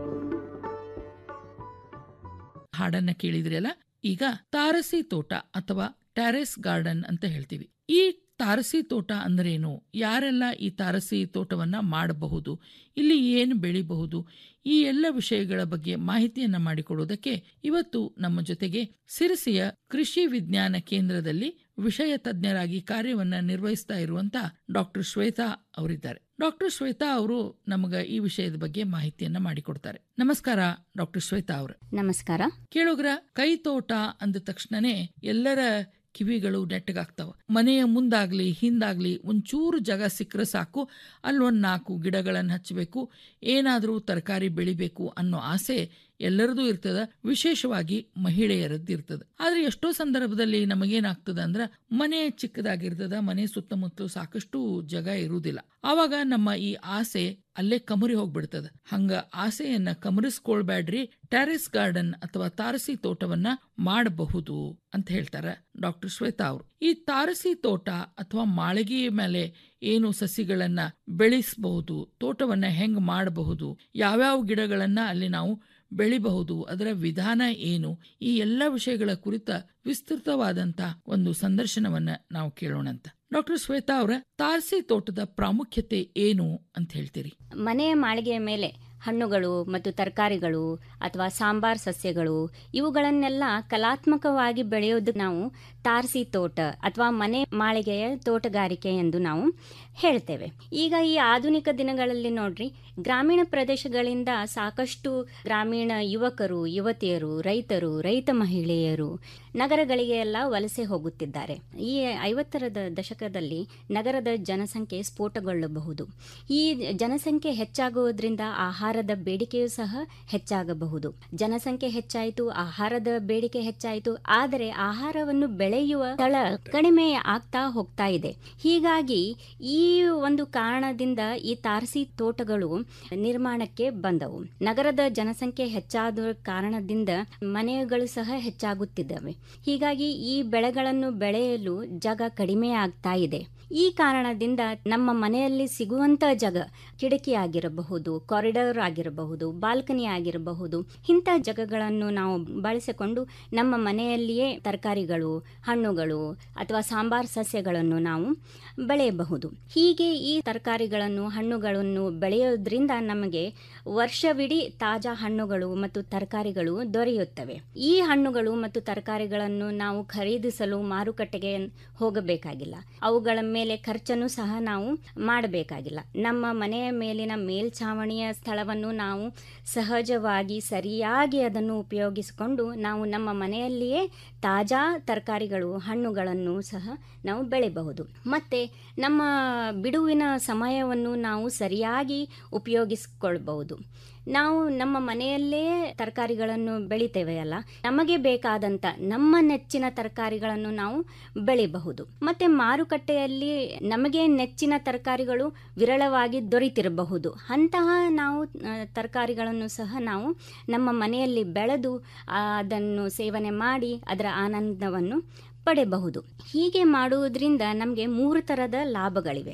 ಹಾಡನ್ನ ಕೇಳಿದ್ರಲ್ಲ ಈಗ ತಾರಸಿ ತೋಟ ಅಥವಾ ಟ್ಯಾರೆಸ್ ಗಾರ್ಡನ್ ಅಂತ ಹೇಳ್ತೀವಿ ಈ ತಾರಸಿ ತೋಟ ಅಂದ್ರೇನು ಯಾರೆಲ್ಲ ಈ ತಾರಸಿ ತೋಟವನ್ನ ಮಾಡಬಹುದು ಇಲ್ಲಿ ಏನು ಬೆಳಿಬಹುದು ಈ ಎಲ್ಲ ವಿಷಯಗಳ ಬಗ್ಗೆ ಮಾಹಿತಿಯನ್ನ ಮಾಡಿಕೊಡುವುದಕ್ಕೆ ಇವತ್ತು ನಮ್ಮ ಜೊತೆಗೆ ಸಿರಸಿಯ ಕೃಷಿ ವಿಜ್ಞಾನ ಕೇಂದ್ರದಲ್ಲಿ ವಿಷಯ ತಜ್ಞರಾಗಿ ಕಾರ್ಯವನ್ನ ನಿರ್ವಹಿಸ್ತಾ ಇರುವಂತ ಡಾಕ್ಟರ್ ಶ್ವೇತಾ ಅವರಿದ್ದಾರೆ ಡಾಕ್ಟರ್ ಶ್ವೇತಾ ಅವರು ನಮಗ ಈ ವಿಷಯದ ಬಗ್ಗೆ ಮಾಹಿತಿಯನ್ನ ಮಾಡಿಕೊಡ್ತಾರೆ ನಮಸ್ಕಾರ ಡಾಕ್ಟರ್ ಶ್ವೇತಾ ಅವರು ನಮಸ್ಕಾರ ಕೇಳುಗ್ರ ಕೈ ತೋಟ ಅಂದ ತಕ್ಷಣನೇ ಎಲ್ಲರ ಕಿವಿಗಳು ನೆಟ್ಟಗಾಗ್ತಾವ ಮನೆಯ ಮುಂದಾಗ್ಲಿ ಹಿಂದಾಗ್ಲಿ ಒಂಚೂರು ಜಾಗ ಸಿಕ್ಕರೆ ಸಾಕು ಅಲ್ಲೊಂದು ನಾಲ್ಕು ಗಿಡಗಳನ್ನು ಹಚ್ಚಬೇಕು ಏನಾದರೂ ತರಕಾರಿ ಬೆಳಿಬೇಕು ಅನ್ನೋ ಆಸೆ ಎಲ್ಲರದೂ ಇರ್ತದ ವಿಶೇಷವಾಗಿ ಮಹಿಳೆಯರದ್ದು ಇರ್ತದ ಆದ್ರೆ ಎಷ್ಟೋ ಸಂದರ್ಭದಲ್ಲಿ ನಮಗೇನಾಗ್ತದ ಅಂದ್ರ ಮನೆ ಚಿಕ್ಕದಾಗಿರ್ತದ ಮನೆ ಸುತ್ತಮುತ್ತಲು ಸಾಕಷ್ಟು ಜಾಗ ಇರುವುದಿಲ್ಲ ಆವಾಗ ನಮ್ಮ ಈ ಆಸೆ ಅಲ್ಲೇ ಕಮರಿ ಹೋಗ್ಬಿಡ್ತದ ಹಂಗ ಆಸೆಯನ್ನ ಕಮರಿಸ್ಕೊಳ್ಬೇಡ್ರಿ ಟ್ಯಾರಿಸ್ ಗಾರ್ಡನ್ ಅಥವಾ ತಾರಸಿ ತೋಟವನ್ನ ಮಾಡಬಹುದು ಅಂತ ಹೇಳ್ತಾರ ಡಾಕ್ಟರ್ ಶ್ವೇತಾ ಅವರು ಈ ತಾರಸಿ ತೋಟ ಅಥವಾ ಮಾಳಿಗೆ ಮೇಲೆ ಏನು ಸಸಿಗಳನ್ನ ಬೆಳೆಸಬಹುದು ತೋಟವನ್ನ ಹೆಂಗ್ ಮಾಡಬಹುದು ಯಾವ್ಯಾವ ಗಿಡಗಳನ್ನ ಅಲ್ಲಿ ನಾವು ಬೆಳಿಬಹುದು ಅದರ ವಿಧಾನ ಏನು ಈ ಎಲ್ಲ ವಿಷಯಗಳ ಕುರಿತ ವಿಸ್ತೃತವಾದಂತ ಒಂದು ಸಂದರ್ಶನವನ್ನ ನಾವು ಕೇಳೋಣಂತ ಡಾಕ್ಟರ್ ಶ್ವೇತಾ ಅವರ ತಾರಸಿ ತೋಟದ ಪ್ರಾಮುಖ್ಯತೆ ಏನು ಅಂತ ಹೇಳ್ತೀರಿ ಮನೆಯ ಮಾಳಿಗೆಯ ಮೇಲೆ ಹಣ್ಣುಗಳು ಮತ್ತು ತರಕಾರಿಗಳು ಅಥವಾ ಸಾಂಬಾರ್ ಸಸ್ಯಗಳು ಇವುಗಳನ್ನೆಲ್ಲ ಕಲಾತ್ಮಕವಾಗಿ ಬೆಳೆಯೋದು ನಾವು ತಾರಸಿ ತೋಟ ಅಥವಾ ಮನೆ ಮಾಳಿಗೆಯ ತೋಟಗಾರಿಕೆ ಎಂದು ನಾವು ಹೇಳ್ತೇವೆ ಈಗ ಈ ಆಧುನಿಕ ದಿನಗಳಲ್ಲಿ ನೋಡ್ರಿ ಗ್ರಾಮೀಣ ಪ್ರದೇಶಗಳಿಂದ ಸಾಕಷ್ಟು ಗ್ರಾಮೀಣ ಯುವಕರು ಯುವತಿಯರು ರೈತರು ರೈತ ಮಹಿಳೆಯರು ನಗರಗಳಿಗೆ ಎಲ್ಲ ವಲಸೆ ಹೋಗುತ್ತಿದ್ದಾರೆ ಈ ಐವತ್ತರ ದ- ದಶಕದಲ್ಲಿ ನಗರದ ಜನಸಂಖ್ಯೆ ಸ್ಫೋಟಗೊಳ್ಳಬಹುದು ಈ ಜನಸಂಖ್ಯೆ ಹೆಚ್ಚಾಗುವುದರಿಂದ ಆಹಾರದ ಬೇಡಿಕೆಯೂ ಸಹ ಹೆಚ್ಚಾಗಬಹುದು ಜನಸಂಖ್ಯೆ ಹೆಚ್ಚಾಯಿತು ಆಹಾರದ ಬೇಡಿಕೆ ಹೆಚ್ಚಾಯಿತು ಆದರೆ ಆಹಾರವನ್ನು ಬೆಳೆಯುವ ಸ್ಥಳ ಕಡಿಮೆ ಆಗ್ತಾ ಹೋಗ್ತಾ ಇದೆ ಹೀಗಾಗಿ ಈ ಒಂದು ಕಾರಣದಿಂದ ಈ ತಾರಸಿ ತೋಟಗಳು ನಿರ್ಮಾಣಕ್ಕೆ ಬಂದವು ನಗರದ ಜನಸಂಖ್ಯೆ ಹೆಚ್ಚಾದ ಕಾರಣದಿಂದ ಮನೆಗಳು ಸಹ ಹೆಚ್ಚಾಗುತ್ತಿದ್ದಾವೆ ಹೀಗಾಗಿ ಈ ಬೆಳೆಗಳನ್ನು ಬೆಳೆಯಲು ಜಾಗ ಕಡಿಮೆ ಆಗ್ತಾ ಇದೆ ಈ ಕಾರಣದಿಂದ ನಮ್ಮ ಮನೆಯಲ್ಲಿ ಸಿಗುವಂತ ಜಾಗ ಕಿಟಕಿ ಆಗಿರಬಹುದು ಕಾರಿಡಾರ್ ಆಗಿರಬಹುದು ಬಾಲ್ಕನಿ ಆಗಿರಬಹುದು ಇಂಥ ಜಾಗಗಳನ್ನು ನಾವು ಬಳಸಿಕೊಂಡು ನಮ್ಮ ಮನೆಯಲ್ಲಿಯೇ ತರಕಾರಿಗಳು ಹಣ್ಣುಗಳು ಅಥವಾ ಸಾಂಬಾರ್ ಸಸ್ಯಗಳನ್ನು ನಾವು ಬೆಳೆಯಬಹುದು ಹೀಗೆ ಈ ತರಕಾರಿಗಳನ್ನು ಹಣ್ಣುಗಳನ್ನು ಬೆಳೆಯೋದ್ರಿಂದ ನಮಗೆ ವರ್ಷವಿಡೀ ತಾಜಾ ಹಣ್ಣುಗಳು ಮತ್ತು ತರಕಾರಿಗಳು ದೊರೆಯುತ್ತವೆ ಈ ಹಣ್ಣುಗಳು ಮತ್ತು ತರಕಾರಿಗಳನ್ನು ನಾವು ಖರೀದಿಸಲು ಮಾರುಕಟ್ಟೆಗೆ ಹೋಗಬೇಕಾಗಿಲ್ಲ ಅವುಗಳ ಮೇಲೆ ಖರ್ಚನ್ನು ಸಹ ನಾವು ಮಾಡಬೇಕಾಗಿಲ್ಲ ನಮ್ಮ ಮನೆಯ ಮೇಲಿನ ಮೇಲ್ಛಾವಣಿಯ ಸ್ಥಳವನ್ನು ನಾವು ಸಹಜವಾಗಿ ಸರಿಯಾಗಿ ಅದನ್ನು ಉಪಯೋಗಿಸಿಕೊಂಡು ನಾವು ನಮ್ಮ ಮನೆಯಲ್ಲಿಯೇ ತಾಜಾ ತರಕಾರಿಗಳು ಹಣ್ಣುಗಳನ್ನು ಸಹ ನಾವು ಬೆಳೆಯಬಹುದು ಮತ್ತೆ ನಮ್ಮ ಬಿಡುವಿನ ಸಮಯವನ್ನು ನಾವು ಸರಿಯಾಗಿ ಉಪಯೋಗಿಸಿಕೊಳ್ಬಹುದು ನಾವು ನಮ್ಮ ಮನೆಯಲ್ಲೇ ತರಕಾರಿಗಳನ್ನು ಬೆಳಿತೇವೆ ಅಲ್ಲ ನಮಗೆ ಬೇಕಾದಂಥ ನಮ್ಮ ನೆಚ್ಚಿನ ತರಕಾರಿಗಳನ್ನು ನಾವು ಬೆಳಿಬಹುದು ಮತ್ತೆ ಮಾರುಕಟ್ಟೆಯಲ್ಲಿ ನಮಗೆ ನೆಚ್ಚಿನ ತರಕಾರಿಗಳು ವಿರಳವಾಗಿ ದೊರೆತಿರಬಹುದು ಅಂತಹ ನಾವು ಆ, ತರಕಾರಿಗಳನ್ನು ಸಹ ನಾವು ನಮ್ಮ ಮನೆಯಲ್ಲಿ ಬೆಳೆದು ಆ, ಅದನ್ನು ಸೇವನೆ ಮಾಡಿ ಅದರ ಆನಂದವನ್ನು ಪಡೆಯಬಹುದು ಹೀಗೆ ಮಾಡುವುದರಿಂದ ನಮಗೆ ಮೂರು ಥರದ ಲಾಭಗಳಿವೆ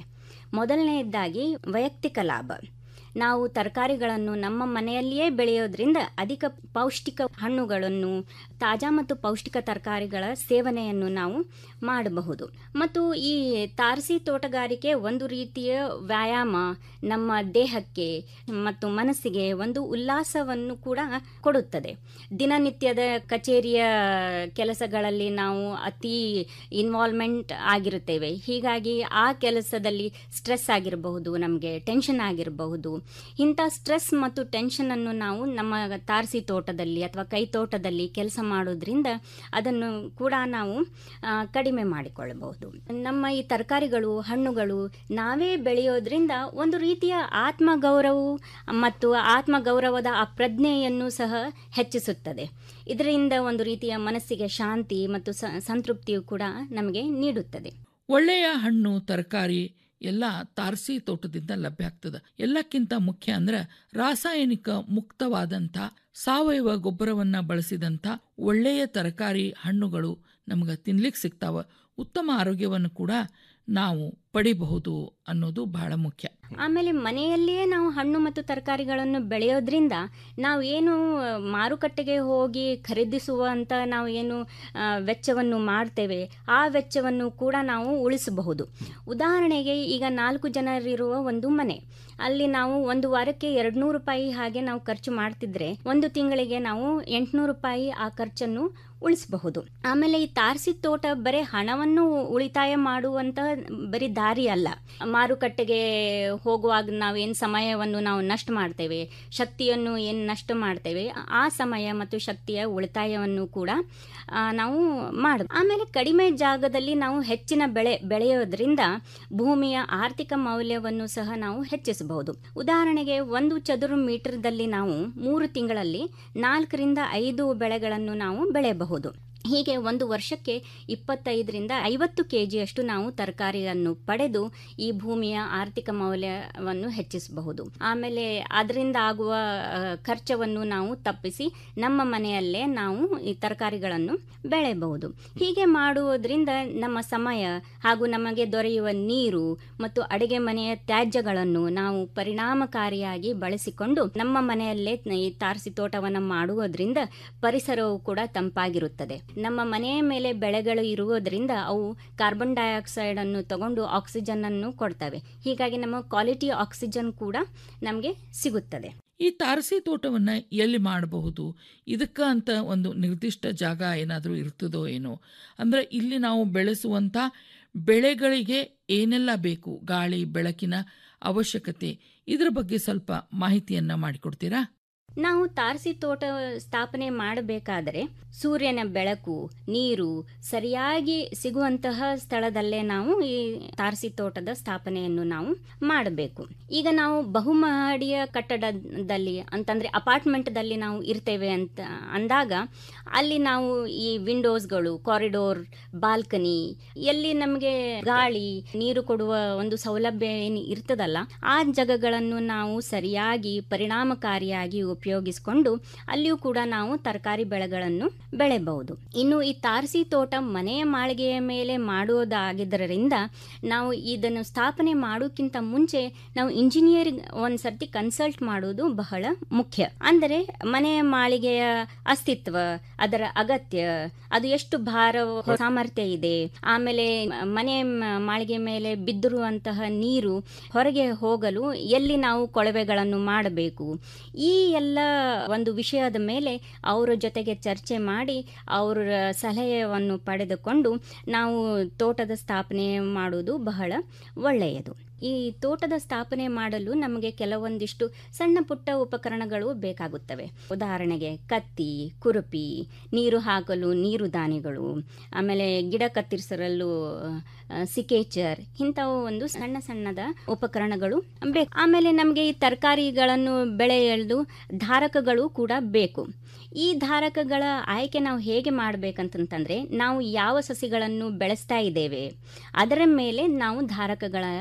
ಮೊದಲನೆಯದಾಗಿ ವೈಯಕ್ತಿಕ ಲಾಭ ನಾವು ತರಕಾರಿಗಳನ್ನು ನಮ್ಮ ಮನೆಯಲ್ಲಿಯೇ ಬೆಳೆಯೋದ್ರಿಂದ ಅಧಿಕ ಪೌಷ್ಟಿಕ ಹಣ್ಣುಗಳನ್ನು ತಾಜಾ ಮತ್ತು ಪೌಷ್ಟಿಕ ತರಕಾರಿಗಳ ಸೇವನೆಯನ್ನು ನಾವು ಮಾಡಬಹುದು ಮತ್ತು ಈ ತಾರಸಿ ತೋಟಗಾರಿಕೆ ಒಂದು ರೀತಿಯ ವ್ಯಾಯಾಮ ನಮ್ಮ ದೇಹಕ್ಕೆ ಮತ್ತು ಮನಸ್ಸಿಗೆ ಒಂದು ಉಲ್ಲಾಸವನ್ನು ಕೂಡ ಕೊಡುತ್ತದೆ ದಿನನಿತ್ಯದ ಕಚೇರಿಯ ಕೆಲಸಗಳಲ್ಲಿ ನಾವು ಅತಿ ಇನ್ವಾಲ್ವ್ಮೆಂಟ್ ಆಗಿರುತ್ತೇವೆ ಹೀಗಾಗಿ ಆ ಕೆಲಸದಲ್ಲಿ ಸ್ಟ್ರೆಸ್ ಆಗಿರಬಹುದು ನಮಗೆ ಟೆನ್ಷನ್ ಆಗಿರಬಹುದು ಇಂಥ ಸ್ಟ್ರೆಸ್ ಮತ್ತು ಟೆನ್ಷನನ್ನು ನಾವು ನಮ್ಮ ತಾರಸಿ ತೋಟದಲ್ಲಿ ಅಥವಾ ಕೈ ತೋಟದಲ್ಲಿ ಕೆಲಸ ಮಾಡೋದ್ರಿಂದ ಅದನ್ನು ಕೂಡ ನಾವು ಆ, ಕಡಿಮೆ ಮಾಡಿಕೊಳ್ಳಬಹುದು ನಮ್ಮ ಈ ತರಕಾರಿಗಳು ಹಣ್ಣುಗಳು ನಾವೇ ಬೆಳೆಯೋದ್ರಿಂದ ಒಂದು ರೀತಿಯ ಆತ್ಮಗೌರವವು ಮತ್ತು ಆತ್ಮಗೌರವದ ಆ ಪ್ರಜ್ಞೆಯನ್ನು ಸಹ ಹೆಚ್ಚಿಸುತ್ತದೆ ಇದರಿಂದ ಒಂದು ರೀತಿಯ ಮನಸ್ಸಿಗೆ ಶಾಂತಿ ಮತ್ತು ಸ- ಸಂತೃಪ್ತಿಯು ಕೂಡ ನಮಗೆ ನೀಡುತ್ತದೆ ಒಳ್ಳೆಯ ಹಣ್ಣು ತರಕಾರಿ ಎಲ್ಲ ತಾರಸಿ ತೋಟದಿಂದ ಲಭ್ಯ ಆಗ್ತದೆ ಎಲ್ಲಕ್ಕಿಂತ ಮುಖ್ಯ ಅಂದ್ರೆ ರಾಸಾಯನಿಕ ಮುಕ್ತವಾದಂಥ ಸಾವಯವ ಗೊಬ್ಬರವನ್ನ ಬಳಸಿದಂಥ ಒಳ್ಳೆಯ ತರಕಾರಿ ಹಣ್ಣುಗಳು ನಮ್ಗೆ ತಿನ್ಲಿಕ್ಕೆ ಸಿಗ್ತಾವ ಉತ್ತಮ ಆರೋಗ್ಯವನ್ನು ಕೂಡ ನಾವು ಪಡಿಬಹುದು ಅನ್ನೋದು ಬಹಳ ಮುಖ್ಯ ಆಮೇಲೆ ಮನೆಯಲ್ಲಿಯೇ ನಾವು ಹಣ್ಣು ಮತ್ತು ತರಕಾರಿಗಳನ್ನು ಬೆಳೆಯೋದ್ರಿಂದ ನಾವು ಏನು ಆ, ಮಾರುಕಟ್ಟೆಗೆ ಹೋಗಿ ಖರೀದಿಸುವಂತ ನಾವು ಏನು ಆ, ವೆಚ್ಚವನ್ನು ಮಾಡ್ತೇವೆ ಆ ವೆಚ್ಚವನ್ನು ಕೂಡ ನಾವು ಉಳಿಸಬಹುದು ಉದಾಹರಣೆಗೆ ಈಗ ನಾಲ್ಕು ಜನರಿರುವ ಒಂದು ಮನೆ ಅಲ್ಲಿ ನಾವು ಒಂದು ವಾರಕ್ಕೆ ಎರಡು ನೂರು ರೂಪಾಯಿ ಹಾಗೆ ನಾವು ಖರ್ಚು ಮಾಡ್ತಿದ್ರೆ ಒಂದು ತಿಂಗಳಿಗೆ ನಾವು ಎಂಟುನೂರು ರೂಪಾಯಿ ಆ ಖರ್ಚನ್ನು ಉಳಿಸಬಹುದು ಆಮೇಲೆ ಈ ತಾರಸಿ ತೋಟ ಬರೀ ಹಣವನ್ನು ಉಳಿತಾಯ ಮಾಡುವಂತ ಬರೀ ದಾರಿ ಅಲ್ಲ ಮಾರುಕಟ್ಟೆಗೆ ಹೋಗುವಾಗ ನಾವು ಏನು ಸಮಯವನ್ನು ನಾವು ನಷ್ಟ ಮಾಡ್ತೇವೆ ಶಕ್ತಿಯನ್ನು ಏನು ನಷ್ಟ ಮಾಡ್ತೇವೆ ಆ ಸಮಯ ಮತ್ತು ಶಕ್ತಿಯ ಉಳಿತಾಯವನ್ನು ಕೂಡ ಆ, ನಾವು ಮಾಡ ಆಮೇಲೆ ಕಡಿಮೆ ಜಾಗದಲ್ಲಿ ನಾವು ಹೆಚ್ಚಿನ ಬೆಳೆ ಬೆಳೆಯೋದ್ರಿಂದ ಭೂಮಿಯ ಆರ್ಥಿಕ ಮೌಲ್ಯವನ್ನು ಸಹ ನಾವು ಹೆಚ್ಚಿಸಬಹುದು ಉದಾಹರಣೆಗೆ ಒಂದು ಚದುರು ಮೀಟರ್ದಲ್ಲಿ ನಾವು ಮೂರು ತಿಂಗಳಲ್ಲಿ ನಾಲ್ಕರಿಂದ ಐದು ಬೆಳೆಗಳನ್ನು ನಾವು ಬೆಳೆಯಬಹುದು ಹೀಗೆ ಒಂದು ವರ್ಷಕ್ಕೆ ಇಪ್ಪತ್ತೈದರಿಂದ ಐವತ್ತು ಕೆ ಜಿಯಷ್ಟು ನಾವು ತರಕಾರಿಯನ್ನು ಪಡೆದು ಈ ಭೂಮಿಯ ಆರ್ಥಿಕ ಮೌಲ್ಯವನ್ನು ಹೆಚ್ಚಿಸಬಹುದು ಆಮೇಲೆ ಅದರಿಂದ ಆಗುವ ಆ, ಖರ್ಚವನ್ನು ನಾವು ತಪ್ಪಿಸಿ ನಮ್ಮ ಮನೆಯಲ್ಲೇ ನಾವು ಈ ತರಕಾರಿಗಳನ್ನು ಬೆಳೆಯಬಹುದು ಹೀಗೆ ಮಾಡುವುದರಿಂದ ನಮ್ಮ ಸಮಯ ಹಾಗೂ ನಮಗೆ ದೊರೆಯುವ ನೀರು ಮತ್ತು ಅಡುಗೆ ಮನೆಯ ತ್ಯಾಜ್ಯಗಳನ್ನು ನಾವು ಪರಿಣಾಮಕಾರಿಯಾಗಿ ಬಳಸಿಕೊಂಡು ನಮ್ಮ ಮನೆಯಲ್ಲೇ ಈ ತಾರಸಿ ತೋಟವನ್ನು ಮಾಡುವುದರಿಂದ ಪರಿಸರವು ಕೂಡ ತಂಪಾಗಿರುತ್ತದೆ ನಮ್ಮ ಮನೆಯ ಮೇಲೆ ಬೆಳೆಗಳು ಇರುವುದರಿಂದ ಅವು ಕಾರ್ಬನ್ ಡೈಆಕ್ಸೈಡ್ ಅನ್ನು ತಗೊಂಡು ಆಕ್ಸಿಜನ್ ಅನ್ನು ಕೊಡ್ತವೆ ಹೀಗಾಗಿ ನಮ್ಮ ಕ್ವಾಲಿಟಿ ಆಕ್ಸಿಜನ್ ಕೂಡ ನಮಗೆ ಸಿಗುತ್ತದೆ ಈ ತಾರಸಿ ತೋಟವನ್ನ ಎಲ್ಲಿ ಮಾಡಬಹುದು ಇದಕ್ಕ ಅಂತ ಒಂದು ನಿರ್ದಿಷ್ಟ ಜಾಗ ಏನಾದರೂ ಇರ್ತದೋ ಏನೋ ಅಂದ್ರೆ ಇಲ್ಲಿ ನಾವು ಬೆಳೆಸುವಂತ ಬೆಳೆಗಳಿಗೆ ಏನೆಲ್ಲ ಬೇಕು ಗಾಳಿ ಬೆಳಕಿನ ಅವಶ್ಯಕತೆ ಇದ್ರ ಬಗ್ಗೆ ಸ್ವಲ್ಪ ಮಾಹಿತಿಯನ್ನ ಮಾಡಿಕೊಡ್ತೀರಾ ನಾವು ತಾರಸಿ ತೋಟ ಸ್ಥಾಪನೆ ಮಾಡಬೇಕಾದರೆ ಸೂರ್ಯನ ಬೆಳಕು ನೀರು ಸರಿಯಾಗಿ ಸಿಗುವಂತಹ ಸ್ಥಳದಲ್ಲೇ ನಾವು ಈ ತಾರಸಿ ತೋಟದ ಸ್ಥಾಪನೆಯನ್ನು ನಾವು ಮಾಡಬೇಕು ಈಗ ನಾವು ಬಹುಮಹಡಿಯ ಕಟ್ಟಡದಲ್ಲಿ ಅಂತಂದ್ರೆ ಅಪಾರ್ಟ್ಮೆಂಟ್ದಲ್ಲಿ ನಾವು ಇರ್ತೇವೆ ಅಂತ ಅಂದಾಗ ಅಲ್ಲಿ ನಾವು ಈ ವಿಂಡೋಸ್ಗಳು ಕಾರಿಡೋರ್ ಬಾಲ್ಕನಿ ಎಲ್ಲಿ ನಮಗೆ ಗಾಳಿ ನೀರು ಕೊಡುವ ಒಂದು ಸೌಲಭ್ಯ ಏನು ಇರ್ತದಲ್ಲ ಆ ಜಾಗಗಳನ್ನು ನಾವು ಸರಿಯಾಗಿ ಪರಿಣಾಮಕಾರಿಯಾಗಿ ಉಪಯೋಗಿಸಿಕೊಂಡು ಅಲ್ಲಿಯೂ ಕೂಡ ನಾವು ತರಕಾರಿ ಬೆಳೆಗಳನ್ನು ಬೆಳೆಯಬಹುದು ಇನ್ನು ಈ ತಾರಸಿ ತೋಟ ಮನೆಯ ಮಾಳಿಗೆಯ ಮೇಲೆ ಮಾಡುವುದಾಗಿದ್ದರಿಂದ ನಾವು ಇದನ್ನು ಸ್ಥಾಪನೆ ಮಾಡೋಕ್ಕಿಂತ ಮುಂಚೆ ನಾವು ಇಂಜಿನಿಯರ್ ಒಂದ್ ಸರ್ತಿ ಕನ್ಸಲ್ಟ್ ಮಾಡೋದು ಬಹಳ ಮುಖ್ಯ ಅಂದರೆ ಮನೆಯ ಮಾಳಿಗೆಯ ಅಸ್ತಿತ್ವ ಅದರ ಅಗತ್ಯ ಅದು ಎಷ್ಟು ಭಾರ ಸಾಮರ್ಥ್ಯ ಇದೆ ಆಮೇಲೆ ಮನೆ ಮ- ಮಾಳಿಗೆ ಮೇಲೆ ಬಿದ್ದಿರುವಂತಹ ನೀರು ಹೊರಗೆ ಹೋಗಲು ಎಲ್ಲಿ ನಾವು ಕೊಳವೆಗಳನ್ನು ಮಾಡಬೇಕು ಈ ಎಲ್ಲ ಒಂದು ವಿಷಯದ ಮೇಲೆ ಅವರ ಜೊತೆಗೆ ಚರ್ಚೆ ಮಾಡಿ ಅವರ ಸಲಹೆಯನ್ನು ಪಡೆದುಕೊಂಡು ನಾವು ತೋಟದ ಸ್ಥಾಪನೆ ಮಾಡುವುದು ಬಹಳ ಒಳ್ಳೆಯದು ಈ ತೋಟದ ಸ್ಥಾಪನೆ ಮಾಡಲು ನಮಗೆ ಕೆಲವೊಂದಿಷ್ಟು ಸಣ್ಣ ಪುಟ್ಟ ಉಪಕರಣಗಳು ಬೇಕಾಗುತ್ತವೆ ಉದಾಹರಣೆಗೆ ಕತ್ತಿ ಕುರುಪಿ ನೀರು ಹಾಕಲು ನೀರು ದಾನಿಗಳು ಆಮೇಲೆ ಗಿಡ ಕತ್ತರಿಸಲು ಆ, ಸಿಕೇಚರ್ ಇಂಥವು ಒಂದು ಸಣ್ಣ ಸಣ್ಣದ ಉಪಕರಣಗಳು ಬೇಕು ಆಮೇಲೆ ನಮಗೆ ಈ ತರಕಾರಿಗಳನ್ನು ಬೆಳೆಯಲು ಧಾರಕಗಳು ಕೂಡ ಬೇಕು ಈ ಧಾರಕಗಳ ಆಯ್ಕೆ ನಾವು ಹೇಗೆ ಮಾಡಬೇಕಂತಂತಂದ್ರೆ ನಾವು ಯಾವ ಸಸಿಗಳನ್ನು ಬೆಳೆಸ್ತಾ ಇದ್ದೇವೆ ಅದರ ಮೇಲೆ ನಾವು ಧಾರಕಗಳ ಆಯ್ಕೆ